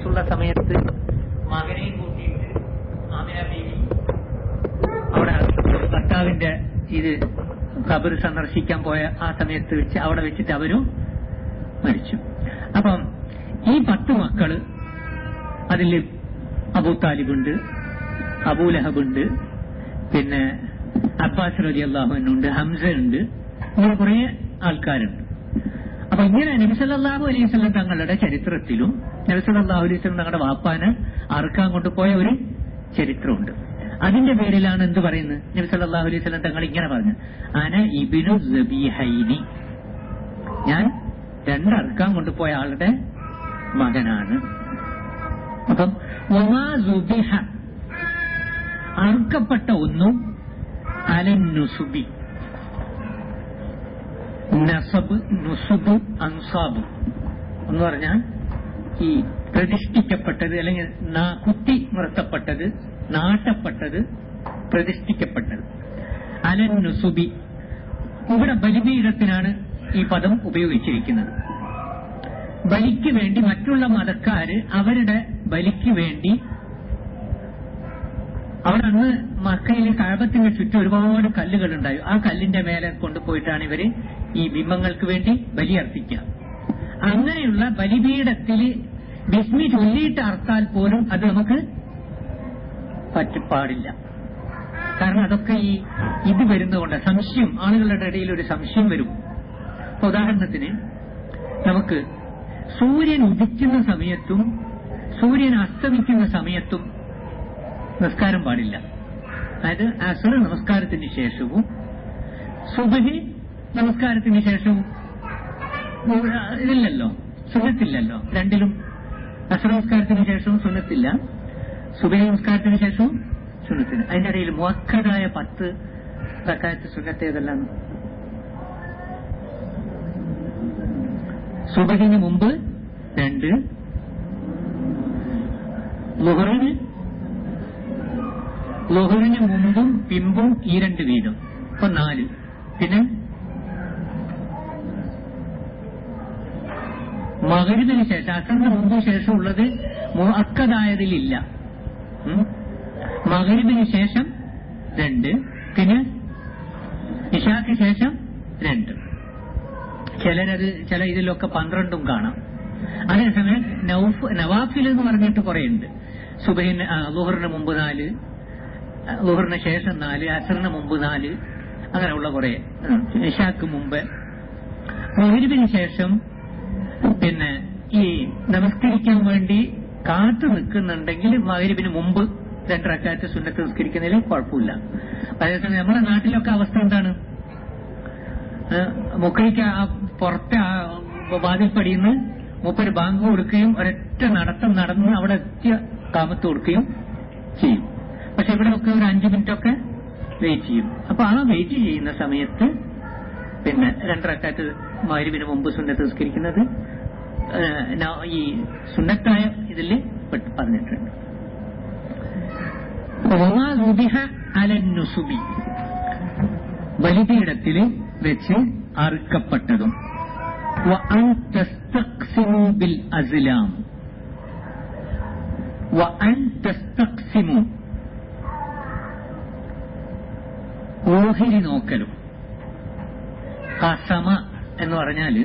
വയസ്സുള്ള സമയത്ത് മകനെയും കൂട്ടിയിട്ട് ആമിന ബീവി അവിടെ ഭർത്താവിന്റെ ഇത് ഖബർ സന്ദർശിക്കാൻ പോയ ആ സമയത്ത് വെച്ച് അവിടെ വെച്ചിട്ട് അവരും മരിച്ചു അപ്പം ഈ പത്ത് മക്കള് അതിൽ അബൂ താലിബുണ്ട് അബൂലഹബുണ്ട് പിന്നെ അബ്ബാസ് റലി അള്ളാഹുനുണ്ട് ഹംസ ഉണ്ട് ഇങ്ങനെ കുറെ ആൾക്കാരുണ്ട് അപ്പൊ ഇങ്ങനെ നബിസല്ലാഹു അലൈഹി സ്വലം തങ്ങളുടെ ചരിത്രത്തിലും നബിസല്ലാഹു അലൈഹി സ്വലം തങ്ങളുടെ വാപ്പാന് അറുക്കാൻ കൊണ്ടുപോയ ഒരു ചരിത്രമുണ്ട് അതിന്റെ പേരിലാണ് എന്ത് പറയുന്നത് നബി സല്ലല്ലാഹു അലൈഹി വസല്ലം തങ്ങൾ ഇങ്ങനെ പറഞ്ഞു അന ഇബിനു സബീഹൈനി ഞാൻ രണ്ടർക്കാൻ കൊണ്ടുപോയ ആളുടെ മകനാണ് അപ്പം ഒമാ സുബിഹ അറുക്കപ്പെട്ട ഒന്നും അലൻ നുസുബി നസബ് നുസുബ് അൻസാബ് എന്ന് പറഞ്ഞാൽ ഈ പ്രതിഷ്ഠിക്കപ്പെട്ടത് അല്ലെങ്കിൽ നാ- കുത്തി നിർത്തപ്പെട്ടത് നാട്ടപ്പെട്ടത് പ്രതിഷ്ഠിക്കപ്പെട്ടത് അലൻ നുസുബി ഇവിടെ ബലിപീഠത്തിനാണ് ഈ പദം ഉപയോഗിച്ചിരിക്കുന്നത് ബലിക്ക് വേണ്ടി മറ്റുള്ള മതക്കാര് അവരുടെ ബലിക്ക് വേണ്ടി അവിടെ അന്ന് മക്കയിലെ കഴബത്തിന്റെ ചുറ്റും ഒരുപാട് കല്ലുകൾ ഉണ്ടായി ആ കല്ലിന്റെ മേലെ കൊണ്ടുപോയിട്ടാണ് ഇവര് ഈ ബിംബങ്ങൾക്ക് വേണ്ടി ബലിയർപ്പിക്കുക അങ്ങനെയുള്ള ബലിപീഠത്തിൽ ബിസ്മി ചൊല്ലിയിട്ട് അർത്താൽ പോലും അത് നമുക്ക് പറ്റപ്പാടില്ല കാരണം അതൊക്കെ ഈ ഇത് വരുന്നതുകൊണ്ട് സംശയം ആളുകളുടെ ഇടയിൽ ഒരു സംശയം വരും ഇപ്പൊ ഉദാഹരണത്തിന് നമുക്ക് സൂര്യൻ ഉദിക്കുന്ന സമയത്തും സൂര്യൻ അസ്തമിക്കുന്ന സമയത്തും നിസ്കാരം പാടില്ല അതായത് അസുര നമസ്കാരത്തിന് ശേഷവും സുബഹി നമസ്കാരത്തിന് ശേഷവും ഇതില്ലല്ലോ സുന്നത്തില്ലല്ലോ രണ്ടിലും അസുര നമസ്കാരത്തിന് ശേഷവും സുന്നത്തില്ല സുബഹി നമസ്കാരത്തിന് ശേഷവും സുന്നത്തിന് അതിന്റെ ഇടയിൽ മുവക്കതായ പത്ത് റക്കായത്ത് സുന്നത്ത് ഏതെല്ലാം സുബഹിന് മുമ്പ് രണ്ട് ലുഹറിന് ലുഹറിന് മുമ്പും പിമ്പും ഈ രണ്ട് വീതം അപ്പൊ നാല് പിന്നെ മകരിതിന് ശേഷം അസറിന് മുമ്പ് ശേഷം ഉള്ളത് മുഅക്കതായതിലില്ല ഉം. മകരിബിന് ശേഷം രണ്ട് പിന്നെ ഇഷാക്ക് ശേഷം രണ്ട് ചിലരത് ചില ഇതിലൊക്കെ പന്ത്രണ്ടും കാണാം അതേസമയം നൗഫ് നവാഫിൽ എന്ന് പറഞ്ഞിട്ട് കുറെ ഉണ്ട് സുബഹിന് ആ, ലുഹറിന് മുമ്പ് നാല് ആ, ലുഹറിന് ശേഷം നാല് അസറിന് മുമ്പ് നാല് അങ്ങനെയുള്ള കുറെ ഉം, ഇഷാക്ക് മുമ്പ് മകരിബിന് ശേഷം പിന്നെ ഈ നമസ്കരിക്കാൻ വേണ്ടി കാത്തു നിൽക്കുന്നുണ്ടെങ്കിൽ മകരിബിന് മുമ്പ് രണ്ടരക്കാലത്ത് സുന്നത്ത് നിസ്കരിക്കുന്നതിൽ കുഴപ്പമില്ല അതേസമയം നമ്മുടെ നാട്ടിലൊക്കെ അവസ്ഥ എന്താണ് മുക്കരിക്ക് ആ പുറത്തെ ആ വാതിൽപ്പടിയിൽ മൂപ്പര് ബാങ്ക് കൊടുക്കുകയും ഒരൊറ്റ നടത്തം നടന്ന് അവിടെ എത്തിയ കാമത്ത് കൊടുക്കുകയും ചെയ്യും പക്ഷെ ഇവിടെ ഒക്കെ ഒരു അഞ്ചു മിനിറ്റ് ഒക്കെ വെയിറ്റ് ചെയ്യും അപ്പൊ ആ വെയിറ്റ് ചെയ്യുന്ന സമയത്ത് പിന്നെ രണ്ടരക്കാലത്ത് മരുവിന് മുമ്പ് സുന്നത്ത് നിസ്കരിക്കുന്നത് ഏഹ്, ന- ഈ സുന്നത്തായ ഇതിൽ പറഞ്ഞിട്ടുണ്ട് വമാ റുബിഹ അലൻ നുസുബി ബലിപീഠത്തിൽ വെച്ച് അറുക്കപ്പെട്ടതും وأن تستقسموا بالأزلام وأن تستقسموا ഓഹരി നോക്കലും കസമ എന്ന് പറഞ്ഞാൽ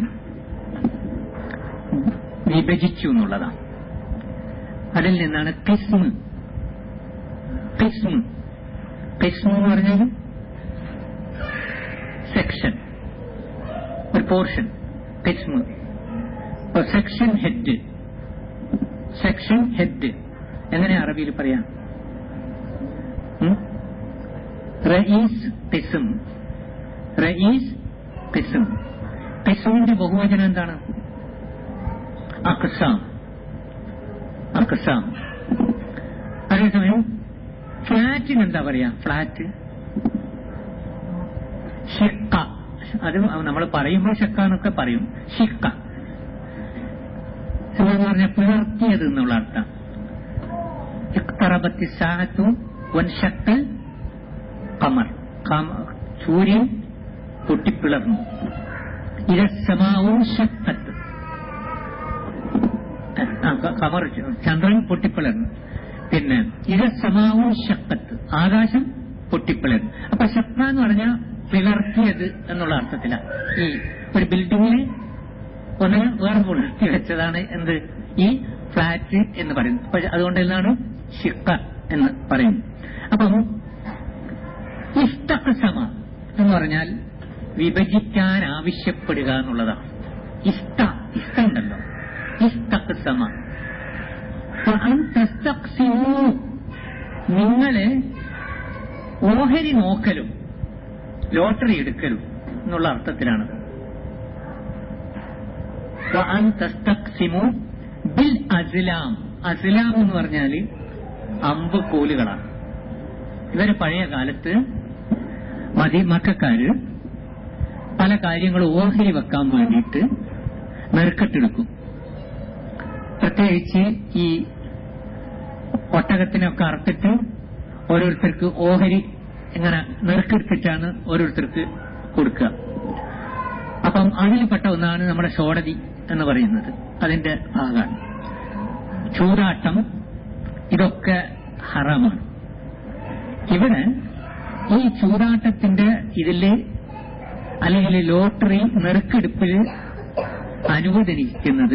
വിഭജിച്ചു എന്നുള്ളതാണ് അതിൽ നിന്നാണ് കിസ്മ് കിസ്മ് കിസ്മ് എന്ന് പറഞ്ഞാൽ സെക്ഷൻ ഒരു പോർഷൻ കിസ്മ് സെക്ഷൻ ഹെഡ് സെക്ഷൻ ഹെഡ് എങ്ങനെ അറബിയിൽ പറയാം ഉം? റയീസ് കിസ്ം റയീസ് കിസ്ം കിസ്മിന്റെ ബഹുവചനം എന്താണ് അക്സാം അക്സാം അതേസമയം ഫ്ലാറ്റിന് എന്താ പറയാ ഫ്ലാറ്റ് ഷിക്ക അത് നമ്മൾ പറയുമ്പോൾ ഷക്ക എന്നൊക്കെ പറയും ഷിക്ക എന്ന് പറഞ്ഞ പിളർത്തിയത് എന്നുള്ള അർത്ഥം ഇഖ്തറബത്തി സാഹത്തു വൻഷക്കൽ കമർ കാമ- സൂര്യൻ പൊട്ടിപ്പിളർന്നു ഇരസമാവും ശക്തത്ത് ആ കമർ ചന്ദ്രൻ പൊട്ടിപ്പിളർന്നു പിന്നെ ഇത് സമാവും ശക്കത്ത് ആകാശം പൊട്ടിപ്പിളർന്നു അപ്പൊ ശക്ത എന്ന് പറഞ്ഞാൽ പിളർത്തിയത് എന്നുള്ള അർത്ഥത്തിലാണ് ഈ ഒരു ബിൽഡിങ്ങിന് ഒന്ന് വേറെ പുലർത്തി വെച്ചതാണ് എന്ത് ഈ ഫ്ലാറ്റ് എന്ന് പറയുന്നത് പക്ഷെ അതുകൊണ്ട് എന്താണ് ഷിക്ക എന്ന് പറയുന്നത് അപ്പം ഇഷ്ടസമ എന്ന് പറഞ്ഞാൽ വിഭജിക്കാൻ ആവശ്യപ്പെടുക എന്നുള്ളതാണ് ഇഷ്ട ഇഷ്ടമുണ്ടല്ലോ ഇഷ്ടസമ നിങ്ങള് ഓഹരി നോക്കലും ലോട്ടറി എടുക്കലും എന്നുള്ള അർത്ഥത്തിലാണത് വഅൻ തസ്തഖ്സിമു ബിൽ അസ്ലാം അസ്ലാം എന്ന് പറഞ്ഞാൽ അമ്പ് കോലുകളാണ് ഇവര് പഴയ കാലത്ത് മതി മക്കാര് പല കാര്യങ്ങളും ഓഹരി വെക്കാൻ വേണ്ടിയിട്ട് നെറുക്കെട്ടെടുക്കും പ്രത്യേകിച്ച് ഈ ഒട്ടകത്തിനൊക്കെ അറുത്തിട്ട് ഓരോരുത്തർക്ക് ഓഹരി ഇങ്ങനെ നെറുക്കെടുത്തിട്ടാണ് ഓരോരുത്തർക്ക് കൊടുക്കുക അപ്പം അതിൽപ്പെട്ട ഒന്നാണ് നമ്മുടെ ഷോടതി എന്ന് പറയുന്നത് അതിന്റെ ഭാഗമാണ് ചൂതാട്ടം ഇതൊക്കെ ഹറാമാണ് ഇവിടെ ഈ ചൂതാട്ടത്തിന്റെ ഇതില് അല്ലെങ്കിൽ ലോട്ടറി നെറുക്കെടുപ്പിൽ അനുവദിക്കുന്നത്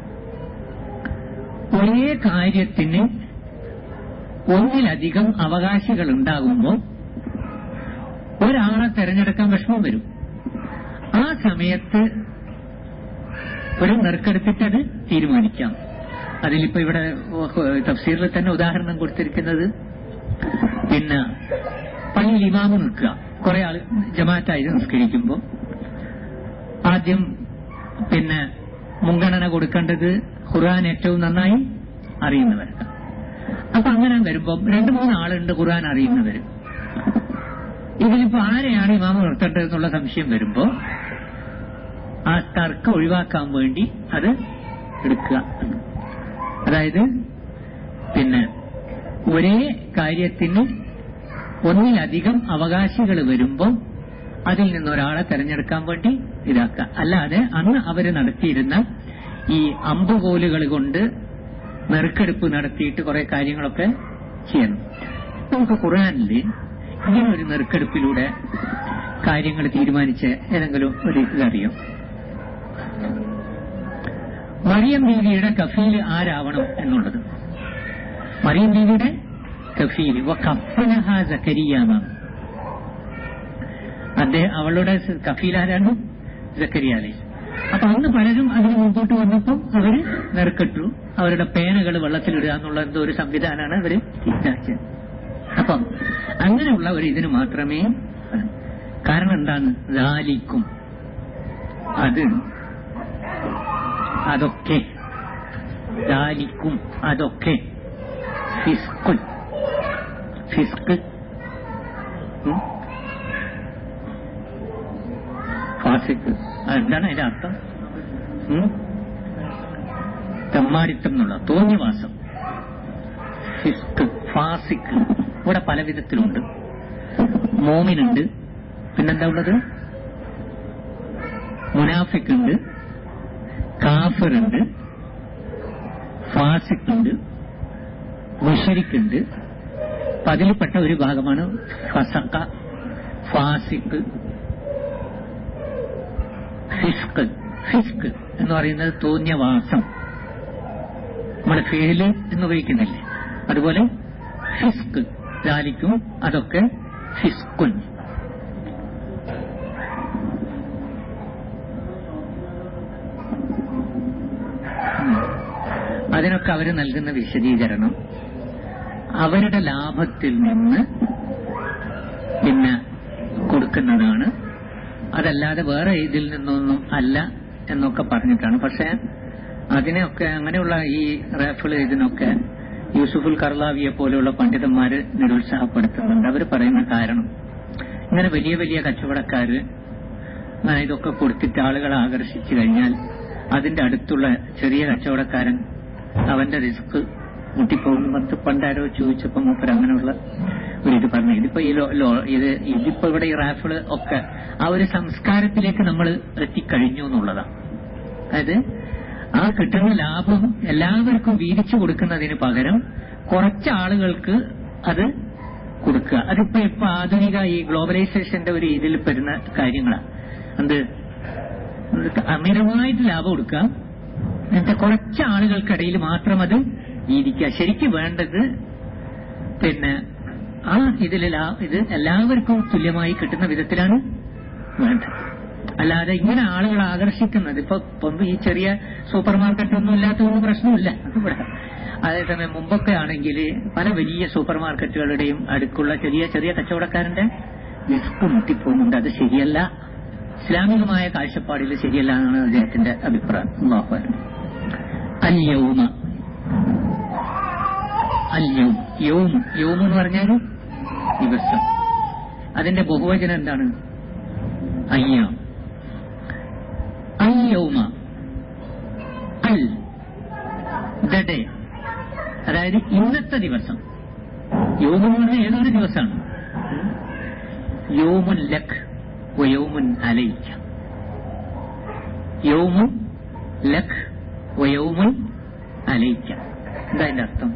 ഒരേ കാര്യത്തിന് ഒന്നിലധികം അവകാശികൾ ഉണ്ടാകുമ്പോൾ ഒരാളെ തെരഞ്ഞെടുക്കാൻ വിഷമം വരും ആ സമയത്ത് ഒരു നെറുക്കെടുത്തിട്ട് അത് തീരുമാനിക്കാം അതിലിപ്പോ ഇവിടെ തഫ്സീറിൽ തന്നെ ഉദാഹരണം കൊടുത്തിരിക്കുന്നത് പിന്നെ പള്ളിയിൽ ഇമാമ് നിൽക്കുക കുറെ ആൾ ജമാറ്റായി നിസ്കരിക്കുമ്പോൾ ആദ്യം പിന്നെ മുൻഗണന കൊടുക്കേണ്ടത് ഖുർആൻ ഏറ്റവും നന്നായി അറിയുന്നവർക്ക് അപ്പൊ അങ്ങനെ വരുമ്പം രണ്ടു മൂന്ന് ആളുണ്ട് ഖുർആൻ അറിയുന്നവർ ഇതിലിപ്പോ ആരെയാണ് ഇമാമ നിർത്തേണ്ടത് എന്നുള്ള സംശയം വരുമ്പോ ആ തർക്കം ഒഴിവാക്കാൻ വേണ്ടി അത് എടുക്കുക അതായത് പിന്നെ ഒരേ കാര്യത്തിന് ഒന്നിലധികം അവകാശികൾ വരുമ്പോൾ അതിൽ നിന്ന് ഒരാളെ തെരഞ്ഞെടുക്കാൻ വേണ്ടി ഇതാക്കുക അല്ലാതെ അന്ന് അവര് നടത്തിയിരുന്ന ഈ അമ്പുകോലുകൾ കൊണ്ട് നെറുക്കെടുപ്പ് നടത്തിയിട്ട് കുറെ കാര്യങ്ങളൊക്കെ ചെയ്യണം നമുക്ക് ഖുർആാനില് ഇങ്ങനെ ഒരു നെറുക്കെടുപ്പിലൂടെ കാര്യങ്ങൾ തീരുമാനിച്ച ഏതെങ്കിലും ഒരു ഇതറിയോ മറിയം ബീവിയുടെ കഫീൽ ആരാവണം എന്നുള്ളത് മറിയം ബീവിയുടെ കഫീൽ കഫലഹ സക്കരിയാന്നാണ് അദ്ദേഹം അവളുടെ കഫീൽ ആരാണ് സക്കരിയ അലൈസ് അപ്പൊ അന്ന് പലരും അതിന് മുമ്പോട്ട് വന്നപ്പം അവര് നെറുക്കെട്ടു അവരുടെ പേനകൾ വെള്ളത്തിലിടുക എന്നുള്ള എന്തോ ഒരു സംവിധാനമാണ് അവര് തീറ്റാക്കിയത് അപ്പം അങ്ങനെയുള്ള ഒരു ഇതിന് മാത്രമേ കാരണം എന്താണ് ദാലിക്കും അത് അതൊക്കെ ദാലിക്കും അതൊക്കെ ഫിസ്കുൻ ഫിസ്ക് ഉം? ഫാസിക്ക് എന്താണ് അതിന്റെ അർത്ഥം ഉം? തെമ്മാടിത്തം എന്നുള്ള തോന്നിവാസം ഫിസ്ക് ഫാസിക്ക് ഇവിടെ പല വിധത്തിലുണ്ട് മോമിനുണ്ട് പിന്നെന്താ ഉള്ളത് മുനാഫിക് ഉണ്ട് കാഫറുണ്ട് ഫാസിക്കുണ്ട് മുഷരിക്കുണ്ട് അപ്പൊ അതിൽപ്പെട്ട ഒരു ഭാഗമാണ് ഫസക്ക ഫാസിക്ക് ഫിസ്ക് ഫിസ്ക് എന്ന് പറയുന്നത് തോന്നിയവാസം നമ്മുടെ ഫേല് എന്ന് ഉപയോഗിക്കുന്നില്ലേ അതുപോലെ ഫിസ്ക് ദാലിക്കും അതൊക്കെ ഫിസ്കുൻ ഉം. അതിനൊക്കെ അവർ നൽകുന്ന വിശദീകരണം അവരുടെ ലാഭത്തിൽ നിന്ന് പിന്നെ കൊടുക്കുന്നതാണ് അതല്ലാതെ വേറെ ഇതിൽ നിന്നൊന്നും അല്ല എന്നൊക്കെ പറഞ്ഞിട്ടാണ് പക്ഷെ അതിനെയൊക്കെ അങ്ങനെയുള്ള ഈ റേഫിള് ഇതിനൊക്കെ യൂസുഫുൽ കർലാവിയെ പോലെയുള്ള പണ്ഡിതന്മാര് നിരുത്സാഹപ്പെടുത്തുന്നുണ്ട് അവർ പറയുന്ന കാരണം ഇങ്ങനെ വലിയ വലിയ കച്ചവടക്കാര് അങ്ങനെ ഇതൊക്കെ കൊടുത്തിട്ട് ആളുകളെ ആകർഷിച്ചു കഴിഞ്ഞാൽ അതിന്റെ അടുത്തുള്ള ചെറിയ കച്ചവടക്കാരൻ അവന്റെ റിസ്ക് മുട്ടിപ്പോകും പത്ത് പണ്ടാരോ ചോദിച്ചപ്പോ മൂപ്പർ അങ്ങനെയുള്ള ഒരു ഇത് പറഞ്ഞു ഇതിപ്പോ ഈ ലോ ലോ ഇത് ഇതിപ്പോ ഇവിടെ ഈ റാഫിള് ഒക്കെ ആ ഒരു സംസ്കാരത്തിലേക്ക് നമ്മൾ എത്തിക്കഴിഞ്ഞു എന്നുള്ളതാണ് അതായത് ആ കിട്ടുന്ന ലാഭം എല്ലാവർക്കും വീതിച്ചു കൊടുക്കുന്നതിന് പകരം കുറച്ച് ആളുകൾക്ക് അത് കൊടുക്കുക അതിപ്പോ ഇപ്പൊ ആധുനിക ഈ ഗ്ലോബലൈസേഷന്റെ ഒരു ഇതിൽ പെടുന്ന കാര്യങ്ങളാണ് എന്ത് അമിതമായിട്ട് ലാഭം കൊടുക്കുക എന്നിട്ട് കുറച്ച് ആളുകൾക്കിടയിൽ മാത്രം അത് വീതിക്കുക ശരിക്കും വേണ്ടത് പിന്നെ ആ ഇതിൽ ലാ- ഇത് എല്ലാവർക്കും തുല്യമായി കിട്ടുന്ന വിധത്തിലാണ് വേണ്ടത് അല്ലാതെ ഇങ്ങനെ ആളുകൾ ആകർഷിക്കുന്നത് ഇപ്പൊ ഇപ്പം ഈ ചെറിയ സൂപ്പർ മാർക്കറ്റ് ഒന്നും ഇല്ലാത്തതൊന്നും പ്രശ്നമില്ല ഇവിടെ അതേസമയം മുമ്പൊക്കെ ആണെങ്കിൽ പല വലിയ സൂപ്പർ മാർക്കറ്റുകളുടെയും അടുക്കുള്ള ചെറിയ ചെറിയ കച്ചവടക്കാരന്റെ റിസ്ക് മുട്ടിപ്പോകുന്നുണ്ട് അത് ശരിയല്ല ഇസ്ലാമികമായ കാഴ്ചപ്പാടിൽ ശരിയല്ല എന്നാണ് അദ്ദേഹത്തിന്റെ അഭിപ്രായം അല്ലാഹു അക്ബർ. അൽ യൗമ അൽ യൗം യൗം യൗം എന്ന് പറഞ്ഞാൽ ദിവസം അതിന്റെ ബഹുവചനം എന്താണ് അയ്യാം അൽ യൗമ അൽ ദ ഡേ അതായത് ഇന്നത്തെ ദിവസം യോമ എന്ന് പറഞ്ഞാൽ ഏതൊരു ദിവസമാണ് യോമുൻ ലഖ് വയോമുൻ അലയിക്ക യോമുൻ ലഖ് വയോമുൻ അലയിക്ക എന്താ അതിന്റെ അർത്ഥം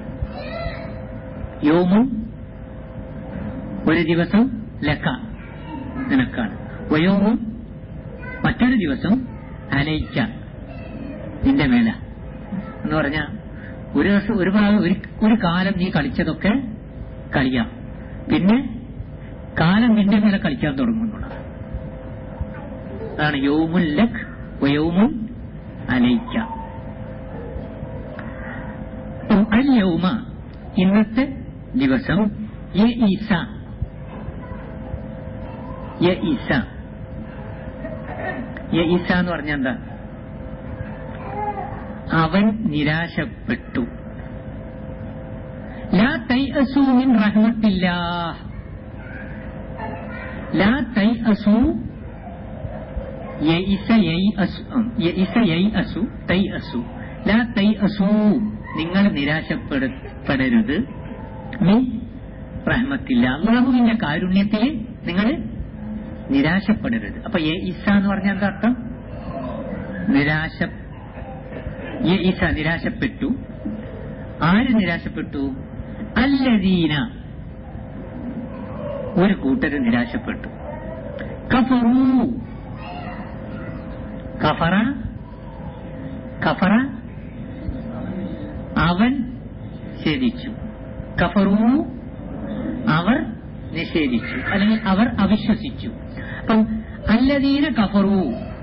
യോമുൻ ഒരു ദിവസം ലക്ക നിനക്കാണ് വയോമുൻ മറ്റൊരു ദിവസം അലയിക്ക നിന്റെ മേല എന്ന് പറഞ്ഞാൽ ഒരു ദിവസം ഒരു ഭാഗം ഒരു ഒരു കാലം നീ കളിച്ചതൊക്കെ കളിയാം പിന്നെ കാലം നിന്റെ മേലെ കളിക്കാൻ തുടങ്ങുന്നുള്ളത് അതാണ് യൗമുൽ ലഖ് വയൗമുൻ അലയിക്ക അപ്പം അൽ യൗമ ഇന്നത്തെ ദിവസം യ ഈസ യ ഈസ യ ഈസ എന്ന് പറഞ്ഞാൽ എന്താ അവൻ നിരാശപ്പെട്ടു ലാ തൈഅസൂ മിൻ റഹ്മത്തില്ലാഹ് ലാ തൈഅസൂ യഇസ യൈഅസു ഉം, യഇസ യൈഅസു തൈഅസു ലാ തൈഅസൂ നിങ്ങൾ നിരാശപ്പെടരുത് മിൻ റഹ്മത്തില്ല അള്ളാഹുവിന്റെ കാരുണ്യത്തിൽ നിങ്ങൾ നിരാശപ്പെടരുത് അപ്പൊ യഇസ എന്ന് പറഞ്ഞാൽ എന്താ അർത്ഥം നിരാശ ഈസ നിരാശപ്പെട്ടു ആര് നിരാശപ്പെട്ടു അല്ലദീന ഒരു കൂട്ടര് നിരാശപ്പെട്ടു കഫറു കഫറ കഫറ അവൻ നിഷേധിച്ചു കഫറു അവർ നിഷേധിച്ചു അല്ലെങ്കിൽ അവർ അവിശ്വസിച്ചു അപ്പം അല്ലദീന കഫറു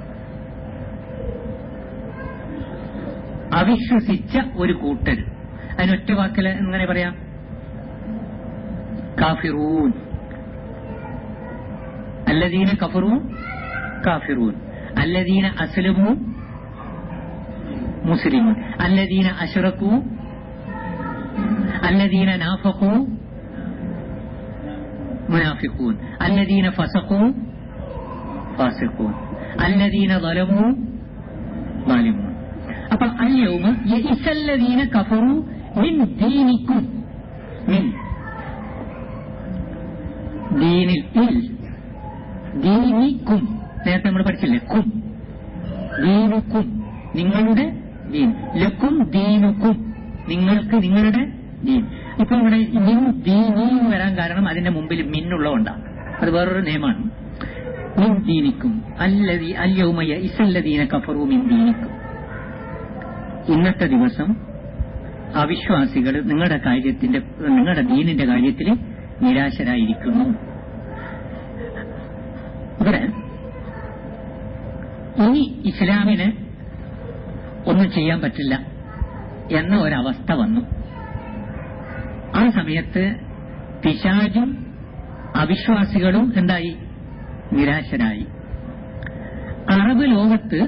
അവിശ്വസിച്ച ഒരു കൂട്ടർ അതിനൊറ്റ വാക്കിൽ എങ്ങനെ പറയാം കാഫിറൂൻ അല്ലദീന കഫറു കാഫിറൂൻ അല്ലദീന അസ്ലമു മുസ്ലിമുൻ അല്ലദീന അഷ്റഖു അല്ലദീന നാഫഖു മുനാഫിഖൂൻ അല്ലദീന ഫസഖു ഫാസിഖൂൻ അല്ലദീന ظلموا ظالمون അപ്പൊ അല്യൗമ യഇസല്ലദീന കഫറു മിൻ ദീനിക്കും മിൻ ദീനിൽ ഇൽ ദീനിക്കും നേരത്തെ നമ്മൾ പഠിച്ചില്ലേ കും ദീനുക്കും നിങ്ങളുടെ ദീൻ ലക്കും ദീനുക്കും നിങ്ങൾക്ക് നിങ്ങളുടെ ദീൻ ഇപ്പൊ ഇവിടെ മിൻ ദീനി എന്ന് വരാൻ കാരണം അതിന്റെ മുമ്പിൽ മിന്നുള്ളതുകൊണ്ടാണ് അത് വേറൊരു നിയമമാണ് മിൻ ദീനിക്കും അല്ലതി അല്യൗമയ ഇസല്ലദീന കഫറു മിൻ ദീനിക്കും ഇന്നത്തെ ദിവസം അവിശ്വാസികൾ നിങ്ങളുടെ കാര്യത്തിന്റെ നിങ്ങളുടെ ദീനിന്റെ കാര്യത്തിൽ നിരാശരായിരിക്കുന്നു ഇവിടെ ഇനി ഇസ്ലാമിന് ഒന്നും ചെയ്യാൻ പറ്റില്ല എന്ന ഒരവസ്ഥ വന്നു ആ സമയത്ത് പിശാചും അവിശ്വാസികളും എന്തായി നിരാശരായി അറബ് ലോകത്ത്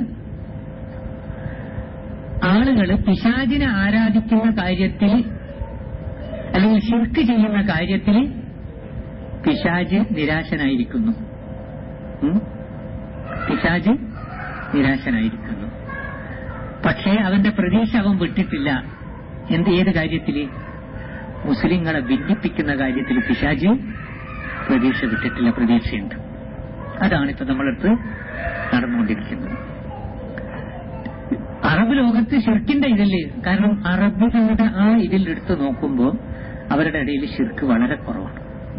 ആളുകൾ പിശാചിനെ ആരാധിക്കുന്ന കാര്യത്തിൽ അല്ലെങ്കിൽ ഷിർക്ക് ചെയ്യുന്ന കാര്യത്തിൽ പിശാജ് നിരാശനായിരിക്കുന്നു ഉം? പിശാജ് നിരാശനായിരിക്കുന്നു പക്ഷേ അവന്റെ പ്രതീക്ഷ അവൻ വിട്ടിട്ടില്ല എന്ത് ഏത് കാര്യത്തില് മുസ്ലിങ്ങളെ ഭിന്നിപ്പിക്കുന്ന കാര്യത്തിൽ പിശാജ് പ്രതീക്ഷ വിട്ടിട്ടില്ല പ്രതീക്ഷയുണ്ട് അതാണ് ഇപ്പൊ നമ്മളടുത്ത് നടന്നുകൊണ്ടിരിക്കുന്നത് അറബ് അറബ് ലോകത്ത് ഷിർക്കിന്റെ ഇതില് കാരണം അറബികളുടെ ആ ഇതിൽ എടുത്തു നോക്കുമ്പോൾ അവരുടെ ഇടയിൽ ഷിർക്ക് വളരെ കുറവാണ്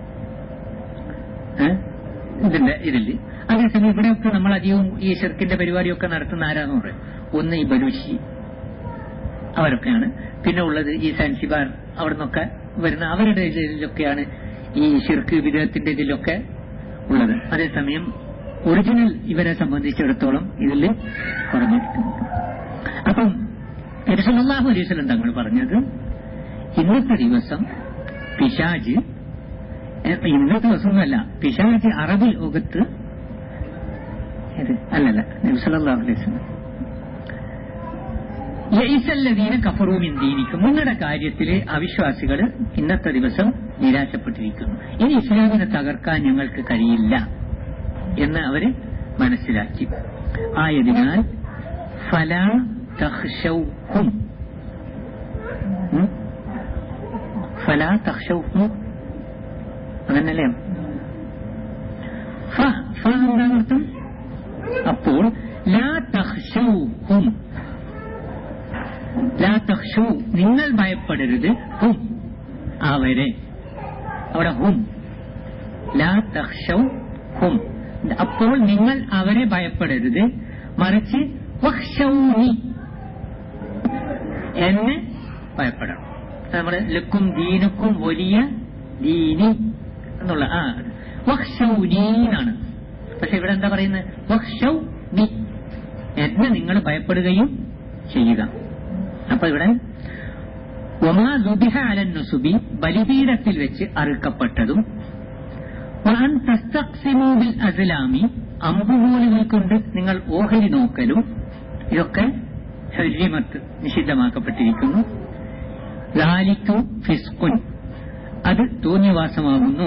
ഏ? ഇതിന്റെ ഇതില് അതേസമയം ഇവിടെയൊക്കെ നമ്മൾ അധികവും ഈ ഷിർക്കിന്റെ പരിപാടിയൊക്കെ നടത്തുന്ന ആരാന്ന് പറയും ഒന്ന് ഈ ബലൂച്ചി അവരൊക്കെയാണ് പിന്നെ ഉള്ളത് ഈ സാൻസിബാർ അവിടെ നിന്നൊക്കെ വരുന്ന അവരുടെ ഇതിലൊക്കെയാണ് ഈ ഷിർക്ക് വിദേഹത്തിന്റെ ഇതിലൊക്കെ ഉള്ളത് അതേസമയം ഒറിജിനൽ ഇവരെ സംബന്ധിച്ചിടത്തോളം ഇതിൽ കുറഞ്ഞിരിക്കുന്നു അപ്പം തിരുസലാഹു അലൈവലം തങ്ങൾ പറഞ്ഞത് ഇന്നത്തെ ദിവസം പിശാജ് ഏ, ഇന്നത്തെ ദിവസമൊന്നുമല്ല പിശാജ് അറബ് ലോകത്ത് ഇത് അല്ലല്ല നബ്സലാഹു അലൈഹി വസല്ലം യൈസല്ലദീന കഫറൂമിൻ ദീനിക്കും നിങ്ങളുടെ കാര്യത്തില് അവിശ്വാസികൾ ഇന്നത്തെ ദിവസം നിരാശപ്പെട്ടിരിക്കുന്നു ഇനി ഇസ്ലാമിനെ തകർക്കാൻ ഞങ്ങൾക്ക് കഴിയില്ല എന്ന് അവര് മനസ്സിലാക്കി ആയതിനാൽ ഫല തഹ്ഷൗഹും ഉം? ഫല തഹ്ഷൗഹും അങ്ങനല്ലേ ഫ ഫ എന്താണ് അർത്ഥം അപ്പോൾ ലാ തഹ്ഷൗഹും ലാ തഖ്ഷൂ നിങ്ങൾ ഭയപ്പെടരുത് ഹും അവരെ അവിടെ ഹും ലാ തഖ്ഷൗ ഹും അപ്പോൾ നിങ്ങൾ അവരെ ഭയപ്പെടരുത് മറിച്ച് വഖ്ഷൗനി എന്നെ ഭയപ്പെടണം നമ്മുടെ ലക്കും ദീനുക്കും വലിയ ദീനി എന്നുള്ള ആ വഖ്ഷൗനീനാണ് പക്ഷെ ഇവിടെ എന്താ പറയുന്നത് വഖ്ഷൗ നി എന്നെ നിങ്ങൾ ഭയപ്പെടുകയും ചെയ്യുക അപ്പൊ ഇവിടെ ഒമാ ദുബിഹ അലൻ നുസുബി ബലിപീഠത്തിൽ വെച്ച് അറുക്കപ്പെട്ടതും വഅൻ തസ്തഖ്സിമൂ ബിൽ അസ്ലാമി അമ്പുനൂലുകൾ കൊണ്ട് നിങ്ങൾ ഓഹരി നോക്കലും ഇതൊക്കെ ഹരിമത്ത് നിഷിദ്ധമാക്കപ്പെട്ടിരിക്കുന്നു ലാലിക്കു ഫിസ്കുൻ അത് തോന്നിയവാസമാകുന്നു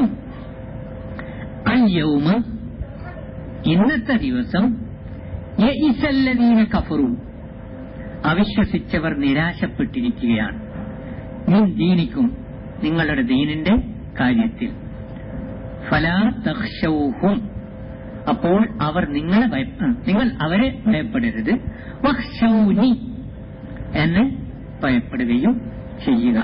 അയ്യൗമ ഇന്നത്തെ ദിവസം യഇസല്ലദീന കഫറു അവിശ്വസിച്ചവർ നിരാശപ്പെട്ടിരിക്കുകയാണ് മുൻ ദീനിക്കും നിങ്ങളുടെ ദീനിന്റെ കാര്യത്തിൽ ഫലാ തഖ്ഷൗഹും അപ്പോൾ അവർ നിങ്ങളെ ഭയ ആ, നിങ്ങൾ അവരെ ഭയപ്പെടരുത് വഖ്ഷൗനി എന്നെ ഭയപ്പെടുകയും ചെയ്യുക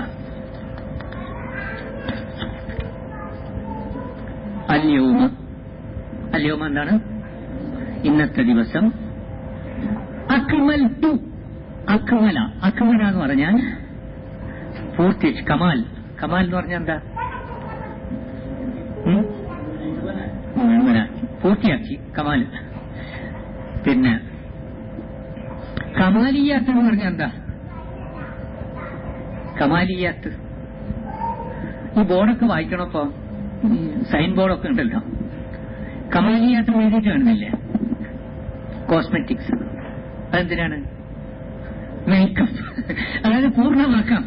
അല്യോമ അല്യോമ എന്താണ് ഇന്നത്തെ ദിവസം അക്മൽ ടു അക്മല അക്മല എന്ന് പറഞ്ഞാൽ പൂർത്തിച്ച് കമാൽ കമാൽ എന്ന് പറഞ്ഞാൽ എന്താ ഉം? മുഴുവനാക്കി പൂർത്തിയാക്കി കമാൽ പിന്നെ കമാലിയാത്ത് എന്ന് പറഞ്ഞാൽ എന്താ കമാലിയാത്ത് ഈ ബോർഡൊക്കെ വായിക്കണപ്പോ ഈ സൈൻ ബോർഡൊക്കെ ഉണ്ടല്ലോ കമാലിയാത്ത് എഴുതിയിട്ട് കാണുന്നില്ലേ കോസ്മെറ്റിക്സ് അതെന്തിനാണ് മേക്കപ്പ് അതായത് പൂർണ്ണമാക്കാം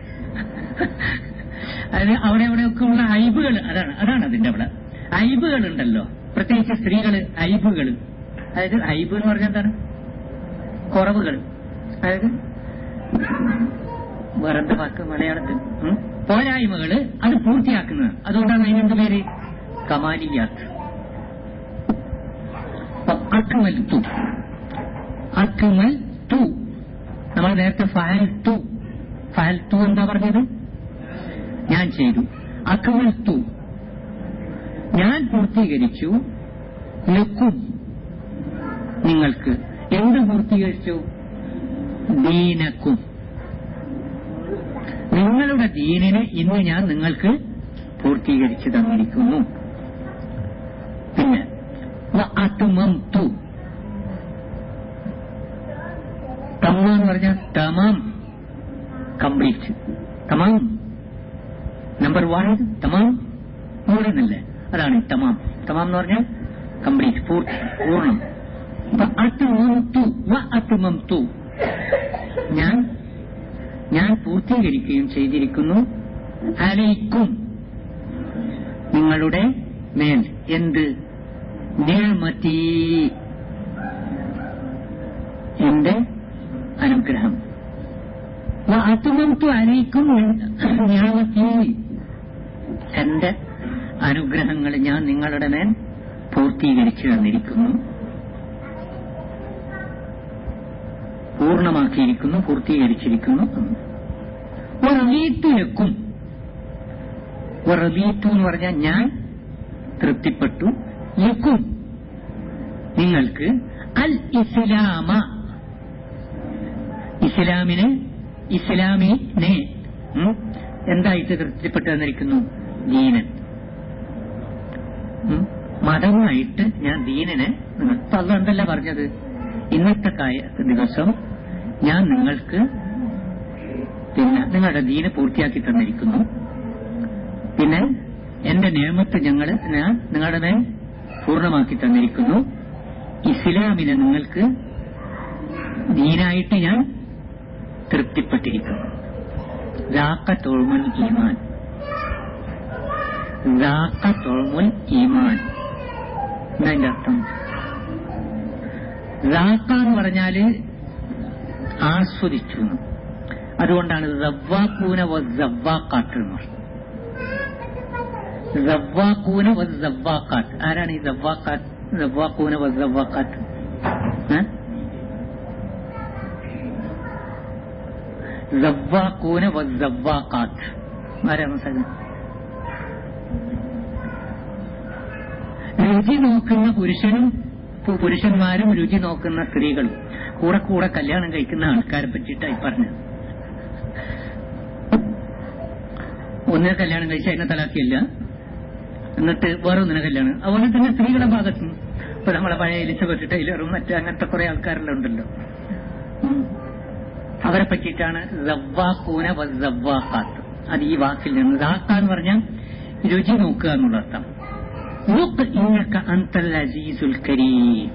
അതായത് അവിടെ അവിടെയൊക്കെ ഉള്ള അയബുകൾ അതാണ് അതാണ് അതിന്റെ അവിടെ അയബുകൾ ഉണ്ടല്ലോ പ്രത്യേകിച്ച് സ്ത്രീകള് അയബുകൾ അതായത് അയബ് എന്ന് പറഞ്ഞാൽ എന്താണ് കുറവുകൾ അതായത് വേറെന്താ വാക്ക് മലയാളത്തിൽ ഉം? പോരായ്മകള് അത് പൂർത്തിയാക്കുന്നത് അതുകൊണ്ടാണ് അതിനെന്ത് പേര് കമാലിയാത്ത് അപ്പൊ അക്മൽ തു അക്മൽ തു നമ്മൾ നേരത്തെ ഫയൽ തു ഫയൽ തു എന്താ പറഞ്ഞത് ഞാൻ ചെയ്തു അക്മൽ തു ഞാൻ പൂർത്തീകരിച്ചു ലക്കും നിങ്ങൾക്ക് എന്ത് പൂർത്തീകരിച്ചു ദീനക്കും നിങ്ങളുടെ ദീനിനെ ഇന്ന് ഞാൻ നിങ്ങൾക്ക് പൂർത്തീകരിച്ചു തന്നിരിക്കുന്നു പിന്നെ തു തമ്മ എന്ന് പറഞ്ഞാൽ തമാം കംപ്ലീറ്റ് തമാം നമ്പർ വൺ തമാം നൂറെന്നല്ലേ അതാണ് തമാം തമാം എന്ന് പറഞ്ഞാൽ കംപ്ലീറ്റ് പൂർത്തി പൂർണ്ണം അപ്പൊ അത്തുമംതു വ അത്തുമംതു ഞാൻ ഞാൻ പൂർത്തീകരിക്കുകയും ചെയ്തിരിക്കുന്നു അലൈക്കും നിങ്ങളുടെ മേൽ എന്ത് നിയമത്തി എന്റെ അനുഗ്രഹം അത്തുമത്തു അലൈക്കും നിയമത്തി എന്റെ അനുഗ്രഹങ്ങൾ ഞാൻ നിങ്ങളുടെ മേൽ പൂർത്തീകരിച്ചു തന്നിരിക്കുന്നു പൂർണ്ണമാക്കിയിരിക്കുന്നു പൂർത്തീകരിച്ചിരിക്കുന്നു റബീത്തുലക്കും റബീത്തു എന്ന് പറഞ്ഞാൽ ഞാൻ തൃപ്തിപ്പെട്ടു ലക്കും നിങ്ങൾക്ക് അൽ ഇസ്ലാമ ഇസ്ലാമിന് ഇസ്ലാമിനെ ഉം, എന്തായിട്ട് തൃപ്തിപ്പെട്ടു തന്നിരിക്കുന്നു ദീനൻ ഉം, മതമായിട്ട് ഞാൻ ദീനന് നിങ്ങൾ ഇപ്പൊ അത് എന്തല്ല പറഞ്ഞത് ഇന്നത്തെ കായ ദിവസം ഞാൻ നിങ്ങൾക്ക് പിന്നെ നിങ്ങളുടെ ദീന പൂർത്തിയാക്കി തന്നിരിക്കുന്നു പിന്നെ എന്റെ നിയമത്ത് ഞങ്ങൾ ഞാൻ നിങ്ങളുടെ മേൽ പൂർണ്ണമാക്കി തന്നിരിക്കുന്നു ഇസ്ലാമിനെ നിങ്ങൾക്ക് ദീനായിട്ട് ഞാൻ തൃപ്തിപ്പെട്ടിരിക്കുന്നു ذاق طعم الإيمان ذاق طعم الإيمان എന്താ അതിന്റെ അർത്ഥം ذاق എന്ന് പറഞ്ഞാല് ആസ്വദിച്ചു എന്ന്. അതുകൊണ്ടാണ് സവ്വാക്കൂന വസ്സവ്വാക്കാത്ത് എന്ന് പറഞ്ഞത് സവ്വാക്കൂന വസ്സവ്വാക്കാത്ത് ആരാണ് ഈ സവ്വാക്കാത്ത് സവ്വാക്കൂന വസ്സവ്വാക്കാത്ത് ഏഹ് സവ്വാക്കൂന വസ്സവ്വാക്കാത്ത് ആരാ മനസ്സിലാക്കുന്നത് രുചി നോക്കുന്ന പുരുഷനും പു- പുരുഷന്മാരും രുചി നോക്കുന്ന സ്ത്രീകളും കൂടെ കൂടെ കല്യാണം കഴിക്കുന്ന ആൾക്കാരെ പറ്റിയിട്ടായി പറഞ്ഞത് ഒന്നിനെ കല്യാണം കഴിച്ച് അതിനെ തലാക്കിയില്ല എന്നിട്ട് വേറെ ഒന്നിനെ കല്യാണം അതുപോലെ തന്നെ സ്ത്രീകളുടെ ഭാഗത്തും ഇപ്പൊ നമ്മളെ പഴയ എലിസബത്ത് ടൈലറും മറ്റു അങ്ങനത്തെ കുറെ ആൾക്കാരെല്ലാം ഉണ്ടല്ലോ ഉം. അവരെ പറ്റിയിട്ടാണ് സവ്വാക്കൂന വസ്സവ്വാഖാത്ത് അത് ഈ വാക്കിൽ നിന്ന് ദാക്ക എന്ന് പറഞ്ഞാൽ രുചി നോക്കുക എന്നുള്ള അർത്ഥം ലുക്ക് ഇന്നക്ക അന്തൽ അസീസുൽ കരീം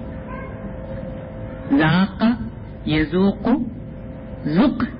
ദാക്ക യസൂഖു ലുക്ക്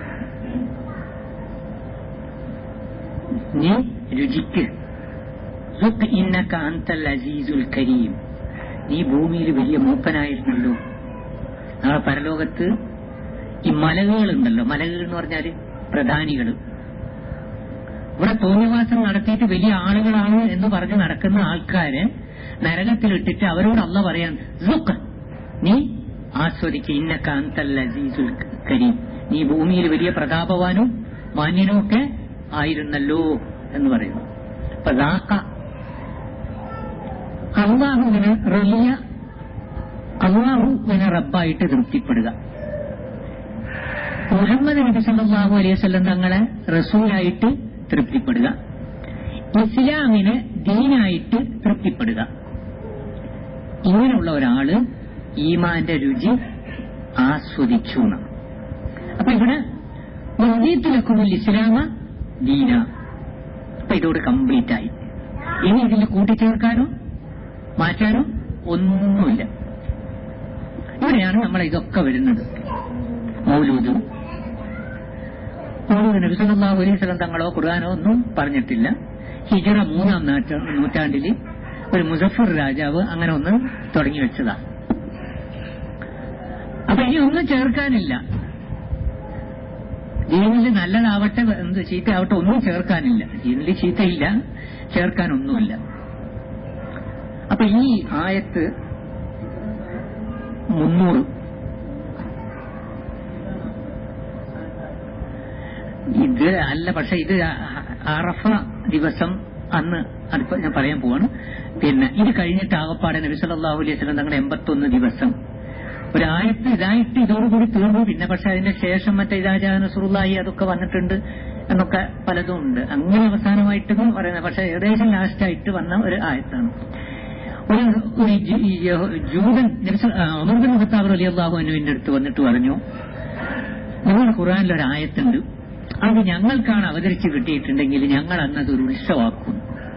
നീ രുചിക്ക് ലുക്ക് ഇന്നക്ക അന്തൽ അസീസുൽ കരീം നീ ഭൂമിയിൽ വലിയ മൂപ്പനായിരുന്നല്ലോ നാളെ പരലോകത്ത് ഈ മലകളുണ്ടല്ലോ മലകൾ എന്ന് പറഞ്ഞാല് പ്രധാനികൾ ഇവിടെ തോന്നിവാസം നടത്തിയിട്ട് വലിയ ആളുകളാണ് എന്ന് പറഞ്ഞ് നടക്കുന്ന ആൾക്കാരെ നരകത്തിലിട്ടിട്ട് അവരോട് അല്ല പറയാൻ "സുഖ്, നീ ആസ്വദിക്ക ഇന്നക്ക അന്തൽ അസീസുൽ കരീം നീ ഭൂമിയിൽ വലിയ പ്രതാപവാനും മാന്യനും ഒക്കെ ആയിരുന്നല്ലോ എന്ന് പറയുന്നു അപ്പൊ ദാക്ക അള്ളാഹുവിന് റലിയ അള്ളാഹുവിനെ റബ്ബായിട്ട് തൃപ്തിപ്പെടുക മുഹമ്മദ് നബി സല്ലല്ലാഹു അലൈഹി വസല്ലം തങ്ങളെ റസൂലായിട്ട് തൃപ്തിപ്പെടുക ഇസ്ലാമിനെ ദീനായിട്ട് തൃപ്തിപ്പെടുക ഇങ്ങനെയുള്ള ഒരാള് ഈമാന്റെ രുചി ആസ്വദിച്ചു എന്നാണ് അപ്പൊ ഇവിടെ വഹീത്തുലക്കുമുൽ ഇസ്ലാമ ദീന അപ്പൊ ഇതോട് കംപ്ലീറ്റ് ആയി ഇനി ഇതിൽ കൂട്ടിച്ചേർക്കാനോ മാറ്റാനോ ഒന്നുമില്ല ഇവിടെയാണ് നമ്മൾ ഇതൊക്കെ വരുന്നത് മൗലൂദ് മൗലൂദ് നബി സല്ലല്ലാഹു അലൈഹി വസല്ലം തങ്ങളോ ഖുർആാനോ ഒന്നും പറഞ്ഞിട്ടില്ല ഹിജറ മൂന്നാം നാറ്റ- നൂറ്റാണ്ടിൽ ഒരു മുസഫർ രാജാവ് അങ്ങനെ ഒന്ന് തുടങ്ങി വെച്ചതാ അപ്പൊ ഇനി ഒന്നും ചേർക്കാനില്ല ദീനിൽ നല്ലതാവട്ടെ എന്ത് ചീത്തയാവട്ടെ ഒന്നും ചേർക്കാനില്ല ദീനിൽ ചീത്തയില്ല ചേർക്കാനൊന്നുമില്ല അപ്പൊ ഈ ആയത്ത് മുന്നൂറ് ഇത് അല്ല പക്ഷെ ഇത് അറഫ ദിവസം അന്ന് അതിപ്പോ ഞാൻ പറയാൻ പോവാണ് പിന്നെ ഇത് കഴിഞ്ഞിട്ട് ആകപ്പാടെ നബി സല്ലല്ലാഹു അലൈഹി വസല്ലം തങ്ങളുടെ എൺപത്തൊന്ന് ദിവസം ഒരായത്ത് ഇതായിട്ട് ഇതോടുകൂടി തീർന്നു പിന്നെ പക്ഷെ അതിന്റെ ശേഷം മറ്റേ ഇതാജാ നസുറുല്ലായി അതൊക്കെ വന്നിട്ടുണ്ട് എന്നൊക്കെ പലതും ഉണ്ട് അങ്ങനെ അവസാനമായിട്ടൊന്നും പറയുന്നത് പക്ഷെ ഏകദേശം ലാസ്റ്റായിട്ട് വന്ന ഒരു ആയത്താണ് ഒരു ഒരു ജു- ഈ യഹൂ- ജൂതൻ അമർബിൻ മുഹത്താബ് അലി അള്ളാഹു അനുവിന്റെ അടുത്ത് വന്നിട്ട് പറഞ്ഞു നിങ്ങളുടെ ഖുറാനിൽ ഒരു ആയത്തുണ്ട് അത് ഞങ്ങൾക്കാണ് അവതരിച്ച് കിട്ടിയിട്ടുണ്ടെങ്കിൽ ഞങ്ങൾ അന്ന് അതൊരു ഉത്സവമാക്കും